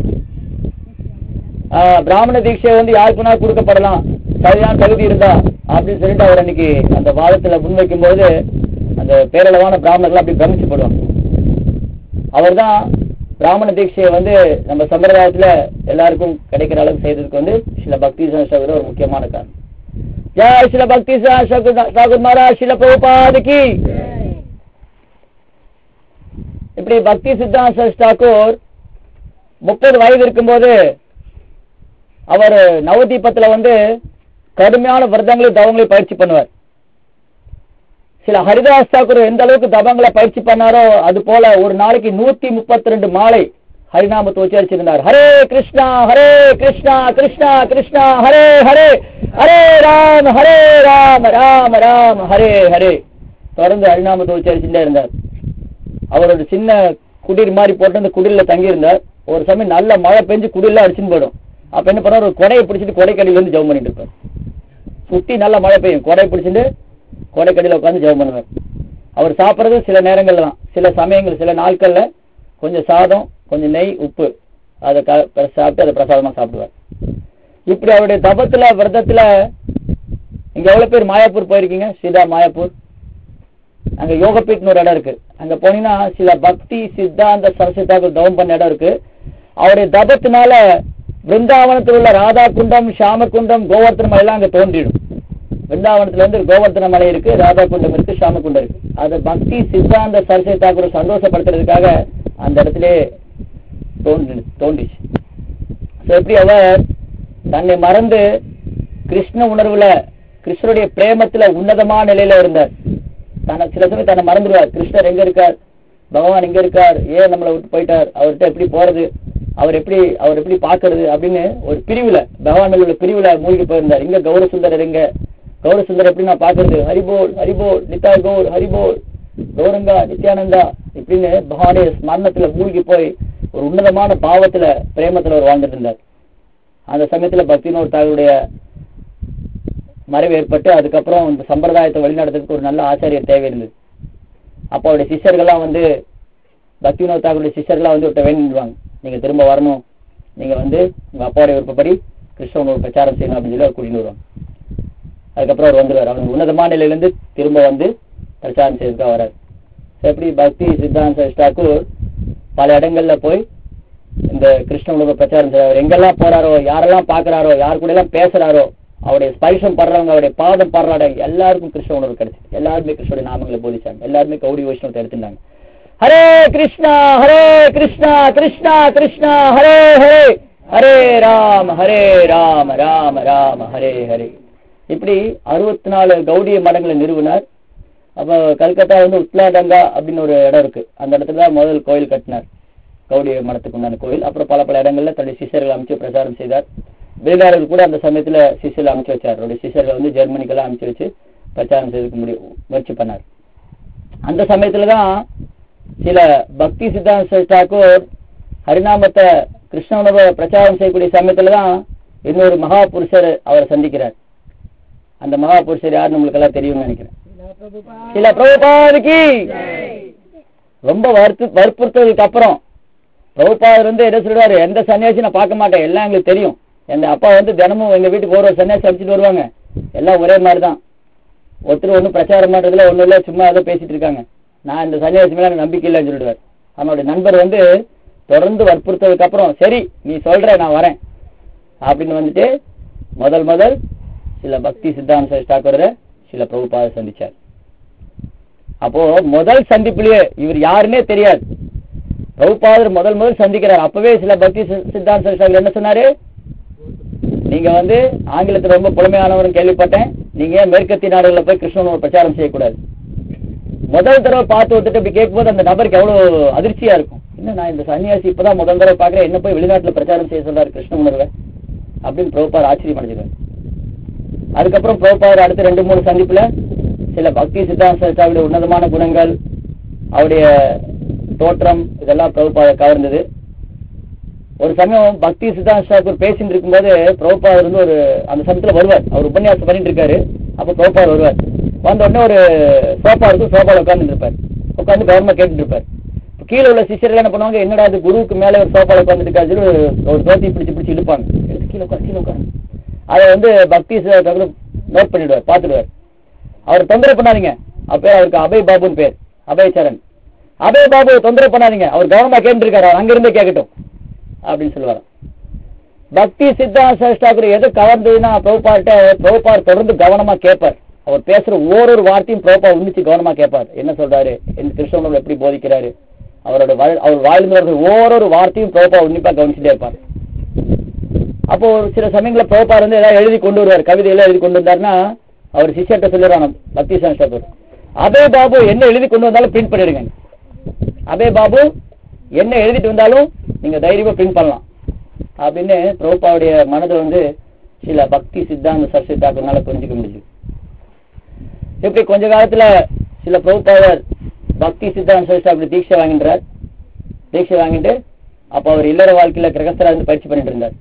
ஆஹ், பிராமண தீட்சை வந்து யாருக்கு வேணாலும் கொடுக்கப்படலாம் சரியான தகுதி இருந்தா அப்படின்னு சொல்லிட்டு அவர் அன்னைக்கு அந்த வாதத்துல முன்வைக்கும் போது அந்த பேரளவான பிராமணர்கள் அப்படி பிரமிச்சு போடுவாங்க அவர்தான் பிராமண தீட்சையை வந்து நம்ம சம்பிரதாயத்துல எல்லாருக்கும் கிடைக்கிற அளவுக்கு செய்ததுக்கு வந்து சில பக்தி சகோதரர் ஒரு முக்கியமான காரணம் ஜெய் சில பக்தி சாகுர் மகாராஜ் சில பிரபுபாதுக்கு இப்படி பக்தி சித்தாந்த தாக்கூர் முப்பது வயது இருக்கும்போது அவர் நவதீபத்துல வந்து கடுமையான விரதங்களையும் தவங்களையும் பயிற்சி பண்ணுவார் சில ஹரிதாஸ் தாக்கூர் எந்த அளவுக்கு தபங்களை பயிற்சி பண்ணாரோ அது போல ஒரு நாளைக்கு நூத்தி முப்பத்தி ரெண்டு மாலை ஹரிநாமத்தை உச்சரிச்சிருந்தார் ஹரே கிருஷ்ணா ஹரே கிருஷ்ணா கிருஷ்ணா கிருஷ்ணா ஹரே ஹரே ஹரே ராம் ஹரே ராம் ராம் ராம் ஹரே ஹரே தொடர்ந்து ஹரிநாமத்தை உச்சரிச்சுட்டே இருந்தார் அவர் ஒரு சின்ன குடிர் மாதிரி போட்டு அந்த குடிர்ல தங்கி இருந்தார் ஒரு சமயம் நல்ல மழை பெஞ்சு குடிர்ல அடிச்சுன்னு போயிடும் அப்ப என்ன பண்ணார் ஒரு கொடையை பிடிச்சிட்டு கொடைக்கடியில இருந்து ஜெபம் பண்ணிட்டு இருப்பார் சுத்தி நல்ல மழை பெய்யும் கொடையை பிடிச்சிட்டு கோடைக்கடியில் உட்காந்து ஜெபம் பண்ணுவார் அவர் சாப்பிட்றது சில நேரங்கள்ல தான் சில சமயங்கள் சில நாட்கள்ல கொஞ்சம் சாதம் கொஞ்சம் நெய் உப்பு அதை க- ப- சாப்பிட்டு அதை பிரசாதமா சாப்பிடுவார் இப்படி அவருடைய தபத்துல விரதத்துல இங்க எவ்வளவு பேர் மாயாப்பூர் போயிருக்கீங்க சீதா மாயாப்பூர் அங்க யோகபீட்னு ஒரு இடம் இருக்கு அங்க போனீங்கன்னா சில பக்தி சித்தாந்த சரஸ்வதாக்கு தவம் பண்ண இடம் இருக்கு அவருடைய தபத்தினால பிருந்தாவனத்தில் உள்ள ராதா குண்டம் ஷாம குண்டம் கோவர்த்தன மலை எல்லாம் அங்க தோன்றிடும் பிருந்தாவனத்துல இருந்து கோவர்த்தன மலை இருக்கு ராதா குண்டம் இருக்கு ஷாம குண்டம் இருக்கு அது பக்தி சித்தாந்த சரஸ்வதி தாக்கூரை சந்தோஷப்படுத்துறதுக்காக அந்த இடத்திலே தோன்றி தோன்றிச்சு So, எப்படி அவர் தன்னை மறந்து கிருஷ்ண உணர்வுல கிருஷ்ணருடைய பிரேமத்துல உன்னதமான நிலையில இருந்தார் தன்னை சில சமயம் தன்னை மறந்துடுவார் கிருஷ்ணர் எங்க இருக்கார் பகவான் எங்க இருக்கார் ஏன் நம்மளை விட்டு போயிட்டார் அவர்கிட்ட எப்படி போறது அவர் எப்படி அவர் எப்படி பாக்குறது அப்படின்னு ஒரு பிரிவுல பகவான் மேல உள்ள பிரிவுல மூழ்கி போயிருந்தார் இங்க கௌர சுந்தரர் எங்க கௌர சுந்தர் எப்படி நான் பாக்குறது ஹரிபோல் ஹரிபோல் நித்தா கௌர் ஹரிபோல் கௌரங்கா நித்யானந்தா இப்படின்னு பகவானுடைய ஸ்மரணத்துல மூழ்கி போய் ஒரு உன்னதமான பாவத்துல பிரேமத்துல அவர் வாழ்ந்துட்டு இருந்தார் அந்த சமயத்துல பக்தினோர் தாகளுடைய மறைவு ஏற்பட்டு அதுக்கப்புறம் இந்த சம்பிரதாயத்தை வழிநடத்துறதுக்கு ஒரு நல்ல ஆச்சாரியர் தேவை இருந்தது அப்போ அவருடைய சிஷ்யர்கள்லாம் வந்து பக்திவினோத் தாக்குடைய சிஷ்யர்கள்லாம் வந்து விட்ட வேண்டிடுவாங்க நீங்க திரும்ப வரணும் நீங்க வந்து உங்க அப்பாவுடைய விருப்பப்படி கிருஷ்ணனோட பிரச்சாரம் செய்யணும் அப்படின்னு சொல்லி அவர் கூட்டிட்டு வருவாங்க அதுக்கப்புறம் அவர் வந்துருவார் அவர் உன்னதமான நிலையிலிருந்து திரும்ப வந்து பிரச்சாரம் செய்யறதுக்காக வரார் So, எப்படி பக்தி சித்தாந்த தாக்கூர் பல இடங்கள்ல போய் இந்த கிருஷ்ண உணர்வை பிரச்சாரம் செய்யறாரு எங்கெல்லாம் போறாரோ யாரெல்லாம் பாக்குறாரோ யார் கூட எல்லாம் பேசுறாரோ அவருடைய ஸ்பரிசம் படுறவங்க அவருடைய பாதம் படுறாங்க எல்லாருக்கும் கிருஷ்ண உணர்வு கிடைச்சு எல்லாருமே கிருஷ்ணனுடைய நாமங்களை போதிச்சாங்க எல்லாருமே கௌடி வைஷ்ணவத்தை எடுத்துட்டாங்க ஹரே கிருஷ்ணா ஹரே கிருஷ்ணா கிருஷ்ணா கிருஷ்ணா ஹரே ஹரே ஹரே ராம ஹரே ராம ராம ராம ஹரே ஹரே இப்படி அறுபத்தி நாலு கௌடிய மடங்களை நிறுவினார் அப்ப கல்கத்தா வந்து உத்லாடங்கா அப்படின்னு ஒரு இடம் இருக்கு அந்த இடத்துல தான் முதல் கோயில் கட்டினார் கௌடிய மடத்துக்கு உண்டான கோயில் அப்புறம் பல பல இடங்கள்ல தன்னுடைய சிஷ்யர்கள் அமைச்சு பிரச்சாரம் செய்தார் வெளிநாடுகள் கூட அந்த சமயத்துல சிஷ்யர்கள் அமைச்சு வச்சார் அவருடைய சிஷ்யர்கள் வந்து ஜெர்மனிக்கெல்லாம் அமைச்சு வச்சு பிரச்சாரம் செய்துக்க முடியும் முயற்சி பண்ணார் அந்த சமயத்துல தான் சில பக்தி சித்தாந்த தாக்கூர் ஹரிநாமத்தை கிருஷ்ண உணவை பிரச்சாரம் செய்யக்கூடிய சமயத்துல தான் இன்னொரு மகா புருஷர் அவரை சந்திக்கிறார் அந்த மகா புருஷர் யாருன்னு உங்களுக்கு எல்லாம் தெரியும்னு நினைக்கிறேன் சில பிரபுபாதுக்கு ரொம்ப வற்பு வற்புறுத்ததுக்கு அப்புறம் பிரபுபாதர் வந்து என்ன சொல்றாரு எந்த சன்னியாசி நான் பார்க்க மாட்டேன் எல்லாம் எங்களுக்கு தெரியும் எங்க அப்பா வந்து தினமும் எங்க வீட்டுக்கு ஒரு ஒரு சன்னியாசி அடிச்சுட்டு வருவாங்க எல்லாம் ஒரே மாதிரி தான் ஒருத்தர் ஒன்றும் பிரச்சாரம் பண்றதுல ஒன்றும் இல்லை சும்மா ஏதோ பேசிட்டு இருக்காங்க நான் இந்த சன்னியாசி மேல எனக்கு நம்பிக்கை இல்லைன்னு சொல்லிடுவார் அவனுடைய நண்பர் வந்து தொடர்ந்து வற்புறுத்ததுக்கு அப்புறம் சரி நீ சொல்ற நான் வரேன் அப்படின்னு வந்துட்டு முதல் முதல் சில பக்தி சித்தாந்த தாக்கூரை சில பிரபுபாத சந்திச்சார் அப்போ முதல் சந்திப்பிலேயே இவர் யாருன்னே தெரியாது பிரபுபாதர் முதல் முதல் சந்திக்கிறார் அப்பவே சில பக்தி சி- சித்தாந்த சாஸ்திரங்கள் என்ன சொன்னாரு நீங்க வந்து ஆங்கிலத்துல ரொம்ப புலமையானவரும் கேள்விப்பட்டேன் நீங்க ஏன் மேற்கத்திய நாடுகள்ல போய் கிருஷ்ணனோட பிரச்சாரம் செய்யக்கூடாது முதல் தடவை பார்த்து விட்டுட்டு இப்படி கேட்கும்போது அந்த நபருக்கு எவ்வளவு அதிர்ச்சியா இருக்கும் என்ன நான் இந்த சன்னியாசி இப்பதான் முதல் தடவை பாக்குறேன் என்ன போய் வெளிநாட்டுல பிரச்சாரம் செய்ய சொல்றாரு கிருஷ்ண உணர்வை அப்படின்னு பிரபுபார் ஆச்சரியம் அடைஞ்சிருக்காரு அதுக்கப்புறம் பிரபுபாதர் அடுத்த ரெண்டு மூணு சந்திப்புல சில பக்தி சித்தாந்த சாஸ்திராவுடைய உன்னதமான குணங்கள் அவருடைய தோற்றம் இதெல்லாம் பிரபுபாதர் கவர்ந்தது ஒரு சமயம் பக்தி சித்தாந்த சாஸ்திரம் பேசிட்டு இருக்கும்போது பிரபுபாதர் வந்து ஒரு அந்த சமயத்துல வருவார் அவர் உபன்யாசம் பண்ணிட்டு இருக்காரு அப்ப பிரபுபாதர் வருவார் வந்த உடனே ஒரு சோஃபா இருக்கும் சோஃபால உட்கார்ந்துட்டு இருப்பார் உட்கார்ந்து கவர்மா கேட்டுட்டு இருப்பார் இப்ப கீழே உள்ள சிஷ்யர்கள் என்ன பண்ணுவாங்க என்னடா அது குருவுக்கு மேல ஒரு சோஃபால உட்கார்ந்துட்டு இருக்காரு சொல்லி ஒரு ஒரு தோத்தி பிடிச்சு பிடிச்சு இழுப்பாங்க எடுத்து கீழே உட்கார் கீழே உட்காரு அதை வந்து பக்தி சித்தாந்த நோட் பண்ணிடுவார் பார்த்துடுவார் அவர் தொந்தரவு பண்ணாதீங்க அவர் பேர் அவருக்கு அபய் பாபுன்னு பேர் அபய் சரண் அபய் பாபு தொந்தரவு பண்ணாதீங்க அவர் கவனமா கேட்டு இருக்காரு அவர் அங்கிருந்தே கேட்கட்டும் அப்படின்னு சொல்லுவார் பக்தி சித்தாந்த சாஸ்திராக்குரு எது கவர்ந்ததுன்னா பிரபுபார்ட்ட பிரபுபார் தொடர்ந்து கவனமா கேட்பார் அவர் பேசுற ஓரொரு வார்த்தையும் பிரபுபா உன்னிச்சு கவனமா கேட்பார் என்ன சொல்றாரு இந்த கிருஷ்ணனோட எப்படி போதிக்கிறாரு அவரோட வாழ்- அவர் வாழ்ந்து வர்ற ஓரொரு வார்த்தையும் பிரபுபா உன்னிப்பா கவனிச்சுட்டே இருப்பார் அப்போ ஒரு சில சமயங்களில் பிரபுபார் வந்து ஏதாவது எழுதி கொண்டு வருவார் கவிதை எல்லாம் எழுதி கொண்டு வந்தாருன்னா அவர் சிஷ்யர்கிட்ட சொல்லிடுறாங்க பக்தி சாஸ்திரர் அபே பாபு என்ன எழுதி கொண்டு வந்தாலும் பிரிண்ட் பண்ணிடுங்க அபே பாபு என்ன எழுதிட்டு வந்தாலும் நீங்க தைரியமா பிரிண்ட் பண்ணலாம் அப்படின்னு பிரபுபாவுடைய மனதை வந்து சில பக்தி சித்தாந்த சரஸ்வதி தாக்குறதுனால புரிஞ்சுக்க முடியுது இப்படி கொஞ்ச காலத்துல சில பிரபுபாதர் பக்தி சித்தாந்த சரஸ்வதி அப்படி தீட்சை வாங்கின்றார் தீட்சை வாங்கிட்டு அப்ப அவர் இல்லற வாழ்க்கையில கிரகஸ்தரா இருந்து பயிற்சி பண்ணிட்டு இருந்தார்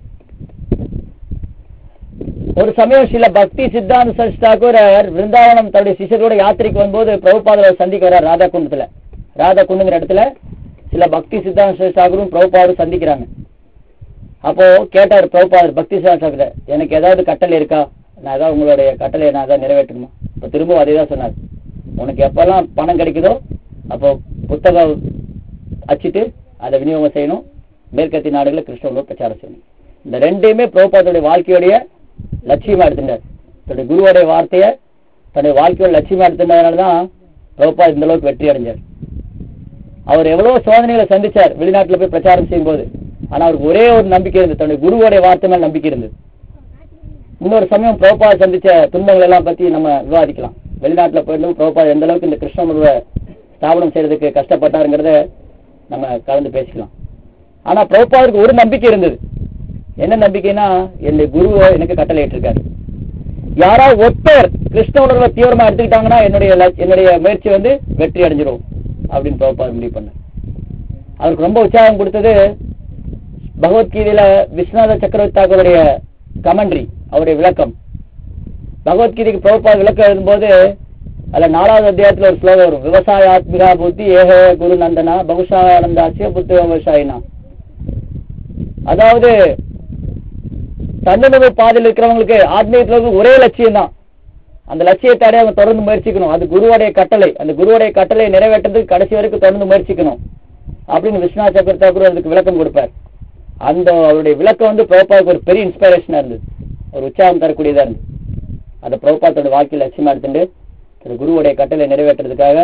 ஒரு சமயம் சில பக்தி சித்தாந்த சரஸ்வதி தாக்கூர் விருந்தாவனம் தன்னுடைய சிஷ்யர்களோட யாத்திரைக்கு வரும்போது பிரபுபாதர் சந்திக்க வர்றார் ராதா குண்டத்துல ராதா குண்டுங்கிற இடத்துல சில பக்தி சித்தாந்த சரஸ்வதி தாக்கூரும் பிரபுபாதரும் சந்திக்கிறாங்க அப்போ கேட்டார் பிரபுபாதர் பக்தி சித்தாந்த தாக்கூர் எனக்கு ஏதாவது கட்டளை இருக்கா நான் ஏதாவது உங்களுடைய கட்டளையை நான் ஏதாவது நிறைவேற்றணுமா இப்போ திரும்பவும் அதே தான் சொன்னார் உனக்கு எப்பெல்லாம் பணம் கிடைக்குதோ அப்போ புத்தகம் அச்சிட்டு அதை விநியோகம் செய்யணும் மேற்கத்திய நாடுகளில் கிறிஸ்தவங்களை பிரச்சாரம் செய்யணும் இந்த ரெண்டையுமே பிரபுபாதருடைய வாழ்க்கையுடைய லட்சியமா எடுத்துட்டார் தன்னுடைய குருவோடைய வார்த்தையை தன்னுடைய வாழ்க்கையோட லட்சியமா எடுத்துட்டதுனால தான் பிரபுபாத் இந்த அளவுக்கு வெற்றி அடைஞ்சார் அவர் எவ்வளவு சோதனைகளை சந்திச்சார் வெளிநாட்டுல போய் பிரச்சாரம் செய்யும்போது ஆனா அவருக்கு ஒரே ஒரு நம்பிக்கை இருந்தது தன்னுடைய குருவோடைய வார்த்தை மேல நம்பிக்கை இருந்தது இன்னொரு சமயம் பிரபா சந்திச்ச துன்பங்கள் எல்லாம் பத்தி நம்ம விவாதிக்கலாம் வெளிநாட்டுல போயிருந்து பிரபா எந்த அளவுக்கு இந்த கிருஷ்ண உணர்வை ஸ்தாபனம் செய்யறதுக்கு கஷ்டப்பட்டாருங்கிறத நம்ம கலந்து பேசிக்கலாம் ஆனா பிரபுபாதருக்கு ஒரு நம்பிக்கை இருந்தது என்ன நம்பிக்கைன்னா என்னுடைய குருவை எனக்கு கட்டளை இருக்காரு யாராவது ஒருத்தர் கிருஷ்ண உணர்வை தீவிரமா எடுத்துக்கிட்டாங்கன்னா என்னுடைய லட்ச- என்னுடைய முயற்சி வந்து வெற்றி அடைஞ்சிரும் அப்படின்னு பிரபுபாத் முடிவு பண்ணார் அவருக்கு ரொம்ப உற்சாகம் கொடுத்தது பகவத்கீதையில விஸ்வநாத சக்கரவர்த்தி தாக்கூருடைய கமெண்ட்ரி அவருடைய விளக்கம் பகவத்கீதைக்கு பிரபுபாத் விளக்கம் எழுதும்போது அதுல நாலாவது அத்தியாயத்துல ஒரு ஸ்லோகம் வரும் விவசாய ஆத்மிகா புத்தி ஏக குரு நந்தனா பகுஷானந்தாசிய புத்தி விவசாயினா அதாவது தன்னுணர்வு பாதையில் இருக்கிறவங்களுக்கு ஆத்மீகத்துல வந்து ஒரே லட்சியம் தான் அந்த லட்சியத்தை அடைய அவங்க தொடர்ந்து முயற்சிக்கணும் அது குருவுடைய கட்டளை அந்த குருவுடைய கட்டளை நிறைவேற்றதுக்கு கடைசி வரைக்கும் தொடர்ந்து முயற்சிக்கணும் அப்படின்னு விஸ்வநாத் சக்கரவர்த்தி தாக்கூர் அதுக்கு விளக்கம் கொடுப்பார் அந்த அவருடைய விளக்கம் வந்து பிரபுபாவுக்கு ஒரு பெரிய இன்ஸ்பிரேஷனா இருந்தது ஒரு உற்சாகம் தரக்கூடியதா இருந்தது அதை பிரபுபாத்தோட வாழ்க்கையில் லட்சியமா எடுத்துட்டு திரு குருவுடைய கட்டளை நிறைவேற்றுறதுக்காக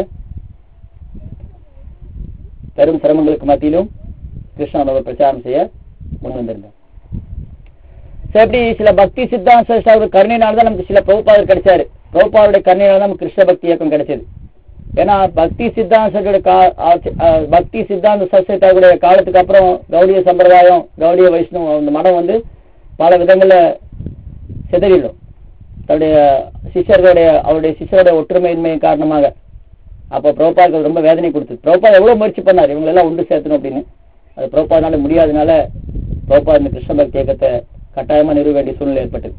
பெரும் சிரமங்களுக்கு மத்தியிலும் கிருஷ்ணனோட பிரச்சாரம் செய்ய முன் வந்திருந்தார் சரி எப்படி சில பக்தி சித்தாந்த சாஸ்திர கருணையினால தான் நமக்கு சில பிரபுபாதர் கிடைச்சாரு பிரபுபாதருடைய கருணையினால தான் நமக்கு கிருஷ்ண பக்தி இயக்கம் கிடைச்சது ஏன்னா பக்தி சித்தாந்த கா- ஆச்ச- அஹ் பக்தி சித்தாந்த சஸ்திரத்தாருடைய காலத்துக்கு அப்புறம் கௌடிய சம்பிரதாயம் கௌடிய வைஷ்ணவ அந்த மடம் வந்து பல விதங்கள்ல சிதறிடும் தன்னுடைய சிஷ்யர்களுடைய அவருடைய சிஷ்யருடைய ஒற்றுமையின்மை காரணமாக அப்போ பிரபுபாதுக்கு அது ரொம்ப வேதனை கொடுத்தது பிரபுபாத் எவ்வளவு முயற்சி பண்ணார் இவங்க எல்லாம் ஒன்று சேர்த்தணும் அப்படின்னு அது பிரபுபாதனால முடியாதனால பிரபுபாத் இந்த கிருஷ்ண பக்தி இயக்கத்தை கட்டாயமா நிறுவ வேண்டிய சூழ்நிலை ஏற்பட்டது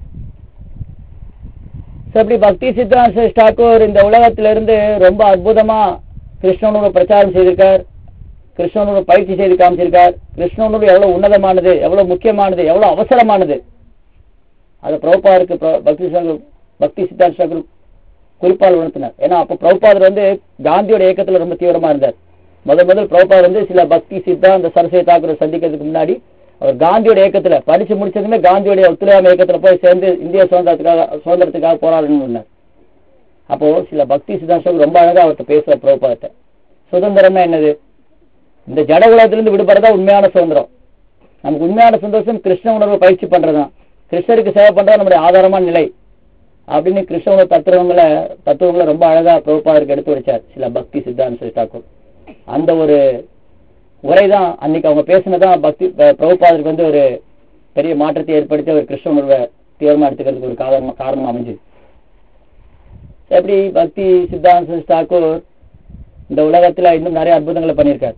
So, அப்படி பக்தி சித்தாந்த டாக்கூர் இந்த உலகத்திலிருந்து ரொம்ப அற்புதமா கிருஷ்ணனோட பிரச்சாரம் செய்திருக்கார் கிருஷ்ணனோட பயிற்சி செய்து காமிச்சிருக்கார் கிருஷ்ணனோட எவ்வளவு உன்னதமானது எவ்வளவு முக்கியமானது எவ்வளவு அவசரமானது அது பிரபுபாதருக்கு பிர- பக்தி சங்க- பக்தி சித்தாந்த டாக்கூர் குறிப்பால் உணர்த்தினார் ஏன்னா அப்போ பிரபுபாதர் வந்து காந்தியோட இயக்கத்துல ரொம்ப தீவிரமா இருந்தார் முதல் முதல் பிரபுபாதர் வந்து சில பக்தி சித்தாந்த சரஸ்வதி தாக்கூரை சந்திக்கிறதுக்கு முன்னாடி அவர் காந்தியோட இயக்கத்துல படிச்சு முடிச்சதுமே காந்தியோட ஒத்துழையாமை இயக்கத்துல போய் சேர்ந்து இந்திய சுதந்திரத்துக்காக சுதந்திரத்துக்காக போராடணும்னு அப்போ சில பக்தி சித்தாந்தம் ரொம்ப அழகா அவர்கிட்ட பேசுற பிரபுபாதத்தை சுதந்திரம்னா என்னது இந்த ஜட உலகத்திலிருந்து விடுபடுறதா உண்மையான சுதந்திரம் நமக்கு உண்மையான சந்தோஷம் கிருஷ்ண உணர்வை பயிற்சி பண்றதுதான் கிருஷ்ணருக்கு சேவை பண்றது நம்முடைய ஆதாரமான நிலை அப்படின்னு கிருஷ்ண உணர்வு தத்துவங்களை தத்துவங்களை ரொம்ப அழகா பிரபுபாதருக்கு எடுத்து வச்சார் சில பக்தி சித்தாந்த டாக்கூர் அந்த ஒரு உரைதான் அன்னைக்கு அவங்க பேசினதான் பக்தி அஹ் பிரபுபாதருக்கு வந்து ஒரு பெரிய மாற்றத்தை ஏற்படுத்தி அவர் கிருஷ்ண உணர்வை தீவிரமா எடுத்துக்கிறதுக்கு ஒரு காரணம் காரணம் அமைஞ்சது எப்படி பக்தி சித்தாந்த டாக்கூர் இந்த உலகத்துல இன்னும் நிறைய அற்புதங்களை பண்ணியிருக்கார்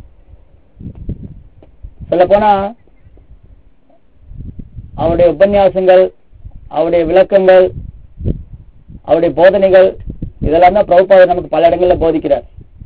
சொல்ல போனா அவருடைய உபன்யாசங்கள் அவருடைய விளக்கங்கள் அவருடைய போதனைகள் இதெல்லாம் தான் பிரபுபாதர் நமக்கு பல இடங்கள்ல போதிக்கிறார்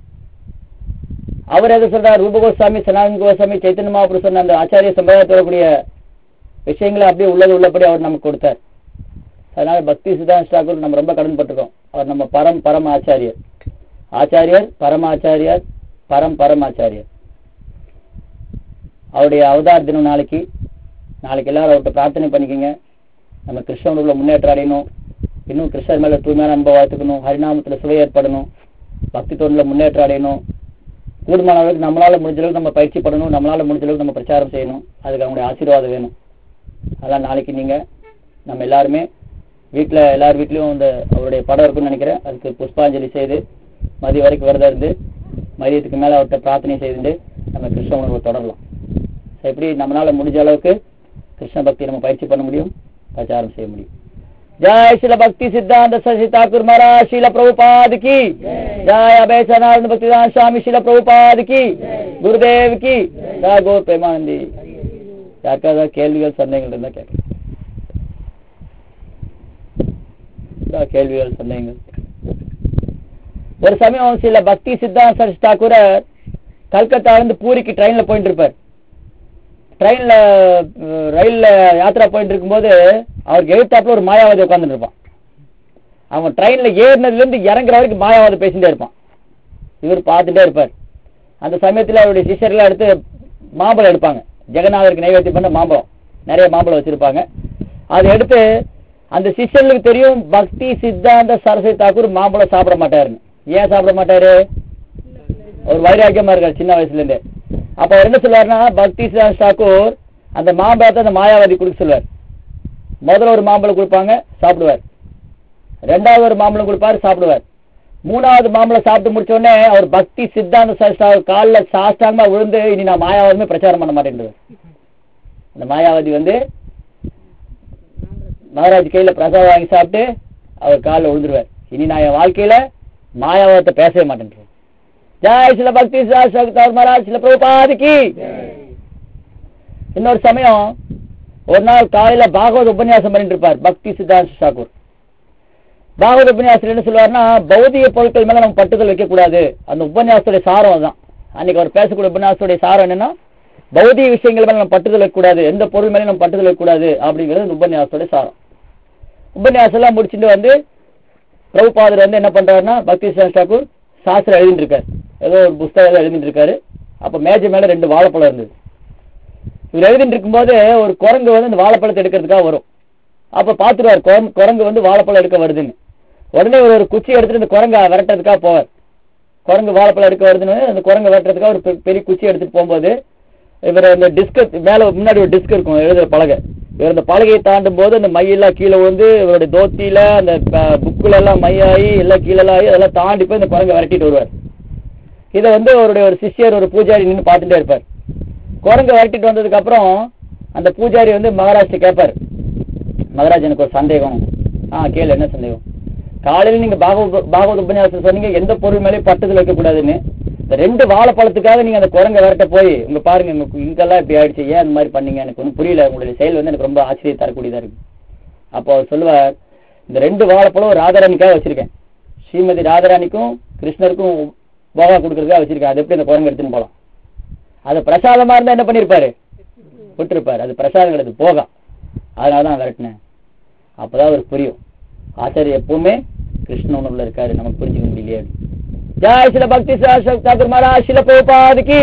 அவர் எது சொல்றார் ரூப கோஸ்வாமி சனாதன கோஸ்வாமி சைத்தன்ய மகாபுரு சொன்ன அந்த ஆச்சாரிய சம்பிரதாயத்தில் வரக்கூடிய விஷயங்களை அப்படியே உள்ளது உள்ளபடி அவர் நமக்கு கொடுத்தார் அதனால பக்தி சித்தாந்த டாக்கூர் நம்ம ரொம்ப கடன்பட்டிருக்கோம் அவர் நம்ம பரம் பரம் ஆச்சாரியர் ஆச்சாரியர் பரமாச்சாரியர் பரம் பரமாச்சாரியர் அவருடைய அவதார் தினம் நாளைக்கு நாளைக்கு எல்லாரும் அவர்கிட்ட பிரார்த்தனை பண்ணிக்கோங்க நம்ம கிருஷ்ணனுக்குள்ள முன்னேற்றம் அடையணும் இன்னும் கிருஷ்ணர் மேல தூய்மையான அன்பை வளர்த்துக்கணும் ஹரிநாமத்துல சுவை ஏற்படணும் பக்தி தொண்டில முன்னேற்றம் அடையணும் கூடுமான அளவுக்கு நம்மளால முடிஞ்ச அளவுக்கு நம்ம பயிற்சி பண்ணணும் நம்மளால முடிஞ்ச அளவுக்கு நம்ம பிரச்சாரம் செய்யணும் அதுக்கு அவங்களுடைய ஆசீர்வாதம் வேணும் அதெல்லாம் நாளைக்கு நீங்க நம்ம எல்லாருமே வீட்ல எல்லார் வீட்லயும் இந்த அவருடைய படம் இருக்குன்னு நினைக்கிறேன் அதுக்கு புஷ்பாஞ்சலி செய்து மதிய வரைக்கும் விரதம் இருந்து மதியத்துக்கு மேல அவர்கிட்ட பிரார்த்தனை செய்துட்டு நம்ம கிருஷ்ண உணர்வை தொடரலாம் So, எப்படி நம்மளால முடிஞ்ச அளவுக்கு கிருஷ்ண பக்தி நம்ம பயிற்சி பண்ண முடியும் பிரச்சாரம் செய்ய முடியும் ஜெய் ஸ்ரீல பக்தி சித்தாந்த சசி தாக்கூர் மகாராஜ் ஸ்ரீல பிரபுபாத் की जय अभय सनातन भक्तिदान स्वामी शिला प्रभुपाद की गुरुदेव की जय गौर प्रेमानंदी யாருக்காவது கேள்விகள் சந்தேகங்கள் இருந்தா கேட்க கேள்விகள் சந்தேகங்கள் ஒரு சமயம் சில பக்தி சித்தாந்த சரஸ் தாக்கூர கல்கத்தால இருந்து பூரிக்கு ட்ரெயின்ல போயிட்டு இருப்பார் ட்ரெயின்ல ரயில்ல யாத்திரா போயிட்டு இருக்கும்போது அவருக்கு எழுத்தாப்புல ஒரு மாயாவதி உட்கார்ந்துட்டு இருப்பான் அவங்க ட்ரெயின்ல ஏறினதுல இருந்து இறங்குற வரைக்கும் மாயாவாதி பேசிட்டே இருப்பான் இவர் பார்த்துட்டே இருப்பார் அந்த சமயத்துல அவருடைய சிஷ்யர்கள் எடுத்து மாம்பழம் எடுப்பாங்க ஜெகநாதருக்கு நைவேத்தியம் பண்ண மாம்பழம் நிறைய மாம்பழம் வச்சிருப்பாங்க அதை எடுத்து அந்த சிஷ்யர்களுக்கு தெரியும் பக்தி சித்தாந்த சரஸ்வதி தாக்கூர் மாம்பழம் சாப்பிட மாட்டாருன்னு ஏன் சாப்பிட மாட்டாரு ஒரு வைராக்கியமா இருக்காரு சின்ன வயசுல இருந்தே அப்ப அவர் என்ன சொல்லுவாருன்னா பக்தி சித்தாந்த தாக்கூர் அந்த மாம்பழத்தை அந்த மாயாவதி கொடுக்க சொல்லுவார் முதல்ல ஒரு மாம்பழம் கொடுப்பாங்க சாப்பிடுவார் ரெண்டாவது ஒரு மாம்பழம் கொடுப்பாரு சாப்பிடுவார் மூணாவது மாம்பழம் சாப்பிட்டு முடிச்ச உடனே அவர் பக்தி சித்தாந்த சாஸ்திரா காலில் சாஸ்தாங்கமா விழுந்து இனி நான் மாயாவதுமே பிரச்சாரம் பண்ண மாட்டேன்றது அந்த மாயாவதி வந்து மகாராஜ் கையில பிரசாதம் வாங்கி சாப்பிட்டு அவர் காலில் விழுந்துருவார் இனி நான் என் வாழ்க்கையில மாயாவதத்தை பேசவே மாட்டேன் ஜாய் சில பக்தி சாஸ்திர மகாராஜ் சில பிரபாதிக்கு இன்னொரு சமயம் ஒரு நாள் காலையில பாகவத உபன்யாசம் பண்ணிட்டு இருப்பார் பக்தி சித்தாந்த தாக்கூர் பாகவத உபன்யாசத்தில் என்ன சொல்லுவார்னா பௌதிக பொருட்கள் மேல நம்ம பட்டுதல் வைக்கக்கூடாது அந்த உபன்யாசத்துடைய சாரம் அதுதான் அன்னைக்கு அவர் பேசக்கூடிய உபன்யாசத்துடைய சாரம் என்னன்னா பௌதிக விஷயங்கள் மேல நம்ம பட்டுதல் வைக்கக்கூடாது எந்த பொருள் மேலே நம்ம பட்டுதல் வைக்கக்கூடாது அப்படிங்கிறது இந்த உபன்யாசத்துடைய சாரம் உபன்யாசம் எல்லாம் முடிச்சுட்டு வந்து பிரபுபாதர் வந்து என்ன பண்றாருன்னா பக்தி சித்தாந்த தாக்கூர் சாஸ்திரம் எழுதிட்டு இருக்காரு ஏதோ ஒரு புஸ்தகம் ஏதோ எழுதிட்டு இருக்காரு அப்ப மேஜை மேல ரெண்டு வாழைப்பழம் இருந்தது இவர் எழுதிட்டு இருக்கும்போது ஒரு குரங்கு வந்து இந்த வாழைப்பழத்தை எடுக்கிறதுக்காக வரும் அப்ப பாத்துருவார் குரங்கு- குரங்கு வந்து வாழைப்பழம் எடுக்க வருதுன்னு உடனே இவர் ஒரு குச்சி எடுத்துட்டு இந்த குரங்கை விரட்டுறதுக்காக போவார் குரங்கு வாழைப்பழம் எடுக்க வருதுன்னு அந்த குரங்கை விரட்டுறதுக்காக ஒரு பெ- பெரிய குச்சி எடுத்துட்டு போகும்போது இவர் அந்த டிஸ்க் மேல முன்னாடி ஒரு டிஸ்க் இருக்கும் எழுதுற பலகை இவர் அந்த பலகையை தாண்டும் போது அந்த மையெல்லாம் கீழே வந்து இவருடைய தோத்தியில அந்த புக்குல எல்லாம் மையாகி எல்லாம் கீழே எல்லாம் ஆகி அதெல்லாம் தாண்டி போய் இந்த குரங்கை விரட்டிட்டு வருவார் இதை வந்து அவருடைய ஒரு சிஷ்யர் ஒரு பூஜாரி நின்று பார்த்துட்டே இருப்பார் குரங்கை விரட்டிட்டு வந்ததுக்கு அப்புறம் அந்த பூஜாரி வந்து மகாராஜ்ட்ட கேட்பார் மகாராஜ் எனக்கு ஒரு சந்தேகம் ஆ கேளு என்ன சந்தேகம் காலையில நீங்க பாகவத பாகவத உபன்யாசம் சொன்னீங்க எந்த பொருள் மேலேயும் பட்டுதல் வைக்கக்கூடாதுன்னு இந்த ரெண்டு வாழைப்பழத்துக்காக நீங்க அந்த குரங்கை விரட்ட போய் இங்க பாருங்க இங்க இங்கெல்லாம் இப்படி ஆயிடுச்சு ஏன் அந்த மாதிரி பண்ணீங்க எனக்கு ஒன்றும் புரியல உங்களுடைய செயல் வந்து எனக்கு ரொம்ப ஆச்சரியம் தரக்கூடியதா இருக்கு அப்போ அவர் சொல்லுவார் இந்த ரெண்டு வாழைப்பழம் ராதாராணிக்காக வச்சிருக்கேன் ஸ்ரீமதி ராதாராணிக்கும் கிருஷ்ணருக்கும் போகா கொடுக்கறதுக்காக வச்சிருக்கேன் அது எப்படி அந்த குரங்கு எடுத்துன்னு போலாம் அது பிரசாதமா இருந்தா என்ன பண்ணிருப்பாரு விட்டுருப்பாரு அது பிரசாதம் கிடையாது போகா அதனால தான் விரட்டினேன் அப்பதான் அவருக்கு புரியும் ஆச்சாரியர் எப்பவுமே கிருஷ்ண உணர்வுல இருக்காரு நமக்கு புரிஞ்சுக்க முடியலையே ஜாய் சில பக்தி தாக்கூர் மகாராஜ் சில பிரபுபாதுக்கு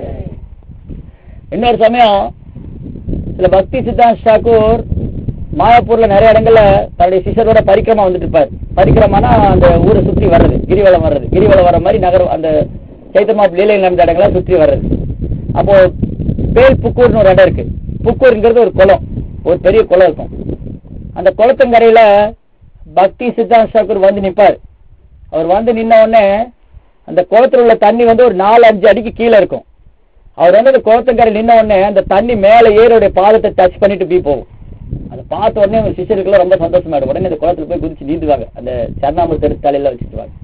இன்னொரு சமயம் சில பக்தி சித்தாந்த் தாக்கூர் மாயாப்பூர்ல நிறைய இடங்கள்ல தன்னுடைய சிஷரோட பரிக்கிரமா வந்துட்டு இருப்பார் பரிக்கிரமானா அந்த ஊரை சுற்றி வர்றது கிரிவலம் வர்றது கிரிவலம் வர மாதிரி நகரம் அந்த சைத்தமா லீலையில் நடந்த இடங்களை சுற்றி வர்றது அப்போ பேல் புக்கூர்னு ஒரு இடம் இருக்கு புக்கூருங்கிறது ஒரு குளம் ஒரு பெரிய குளம் இருக்கும் அந்த குளத்தங்கரையில பக்தி சித்தாந்த் தாக்கூர் வந்து நிப்பார் அவர் வந்து நின்ன உடனே அந்த குளத்துல உள்ள தண்ணி வந்து ஒரு நாலு அஞ்சு அடிக்கு கீழே இருக்கும் அவர் வந்து அந்த குளத்தங்கரையில் நின்ன உடனே அந்த தண்ணி மேல ஏரோடைய பாதத்தை டச் பண்ணிட்டு பீ போகும் அதை பார்த்த உடனே அவங்க சிஷருக்குலாம் ரொம்ப சந்தோஷமாயிடும் உடனே அந்த குளத்துல போய் குதிச்சு நீந்துவாங்க அந்த சரணாமத்தை எடுத்து தலையில வச்சுட்டு வாங்க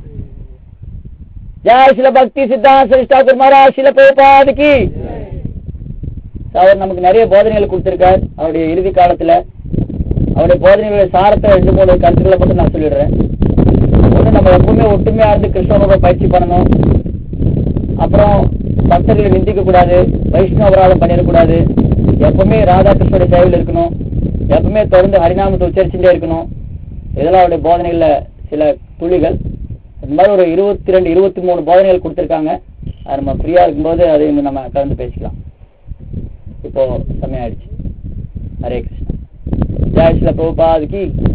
ஜெய் சில பக்தி சித்தாந்த் சரிஷ்டாக்குர் மகாராஜ் சில பிரபாதிக்கு அவர் நமக்கு நிறைய போதனைகள் கொடுத்திருக்கார் அவருடைய இறுதி காலத்துல அவருடைய போதனைகளுடைய சாரத்தை ரெண்டு மூணு கருத்துக்களை மட்டும் நான் சொல்லிடுறேன் ஒண்ணு நம்ம எப்பவுமே ஒற்றுமையா இருந்து கிருஷ்ணனோட பயிற்சி பண்ணணும் அப்புறம் பக்தர்களை நிந்திக்க கூடாது வைஷ்ணவ அபராதம் பண்ணிடக்கூடாது எப்பவுமே ராதா கிருஷ்ணோட சேவையில் இருக்கணும் எப்பவுமே தொடர்ந்து ஹரிநாமத்தை உச்சரிச்சுட்டே இருக்கணும் இதெல்லாம் அவருடைய போதனைகள்ல சில துளிகள் இந்த மாதிரி ஒரு இருபத்தி ரெண்டு இருபத்தி மூணு போதனைகள் கொடுத்திருக்காங்க அது நம்ம ஃப்ரீயா இருக்கும்போது அதை இன்னும் நம்ம கலந்து பேசிக்கலாம் இப்போ சமயம் ஆயிடுச்சு ஹரே கிருஷ்ணா ஜெய் ஸ்ரீல பிரபுபாதுக்கு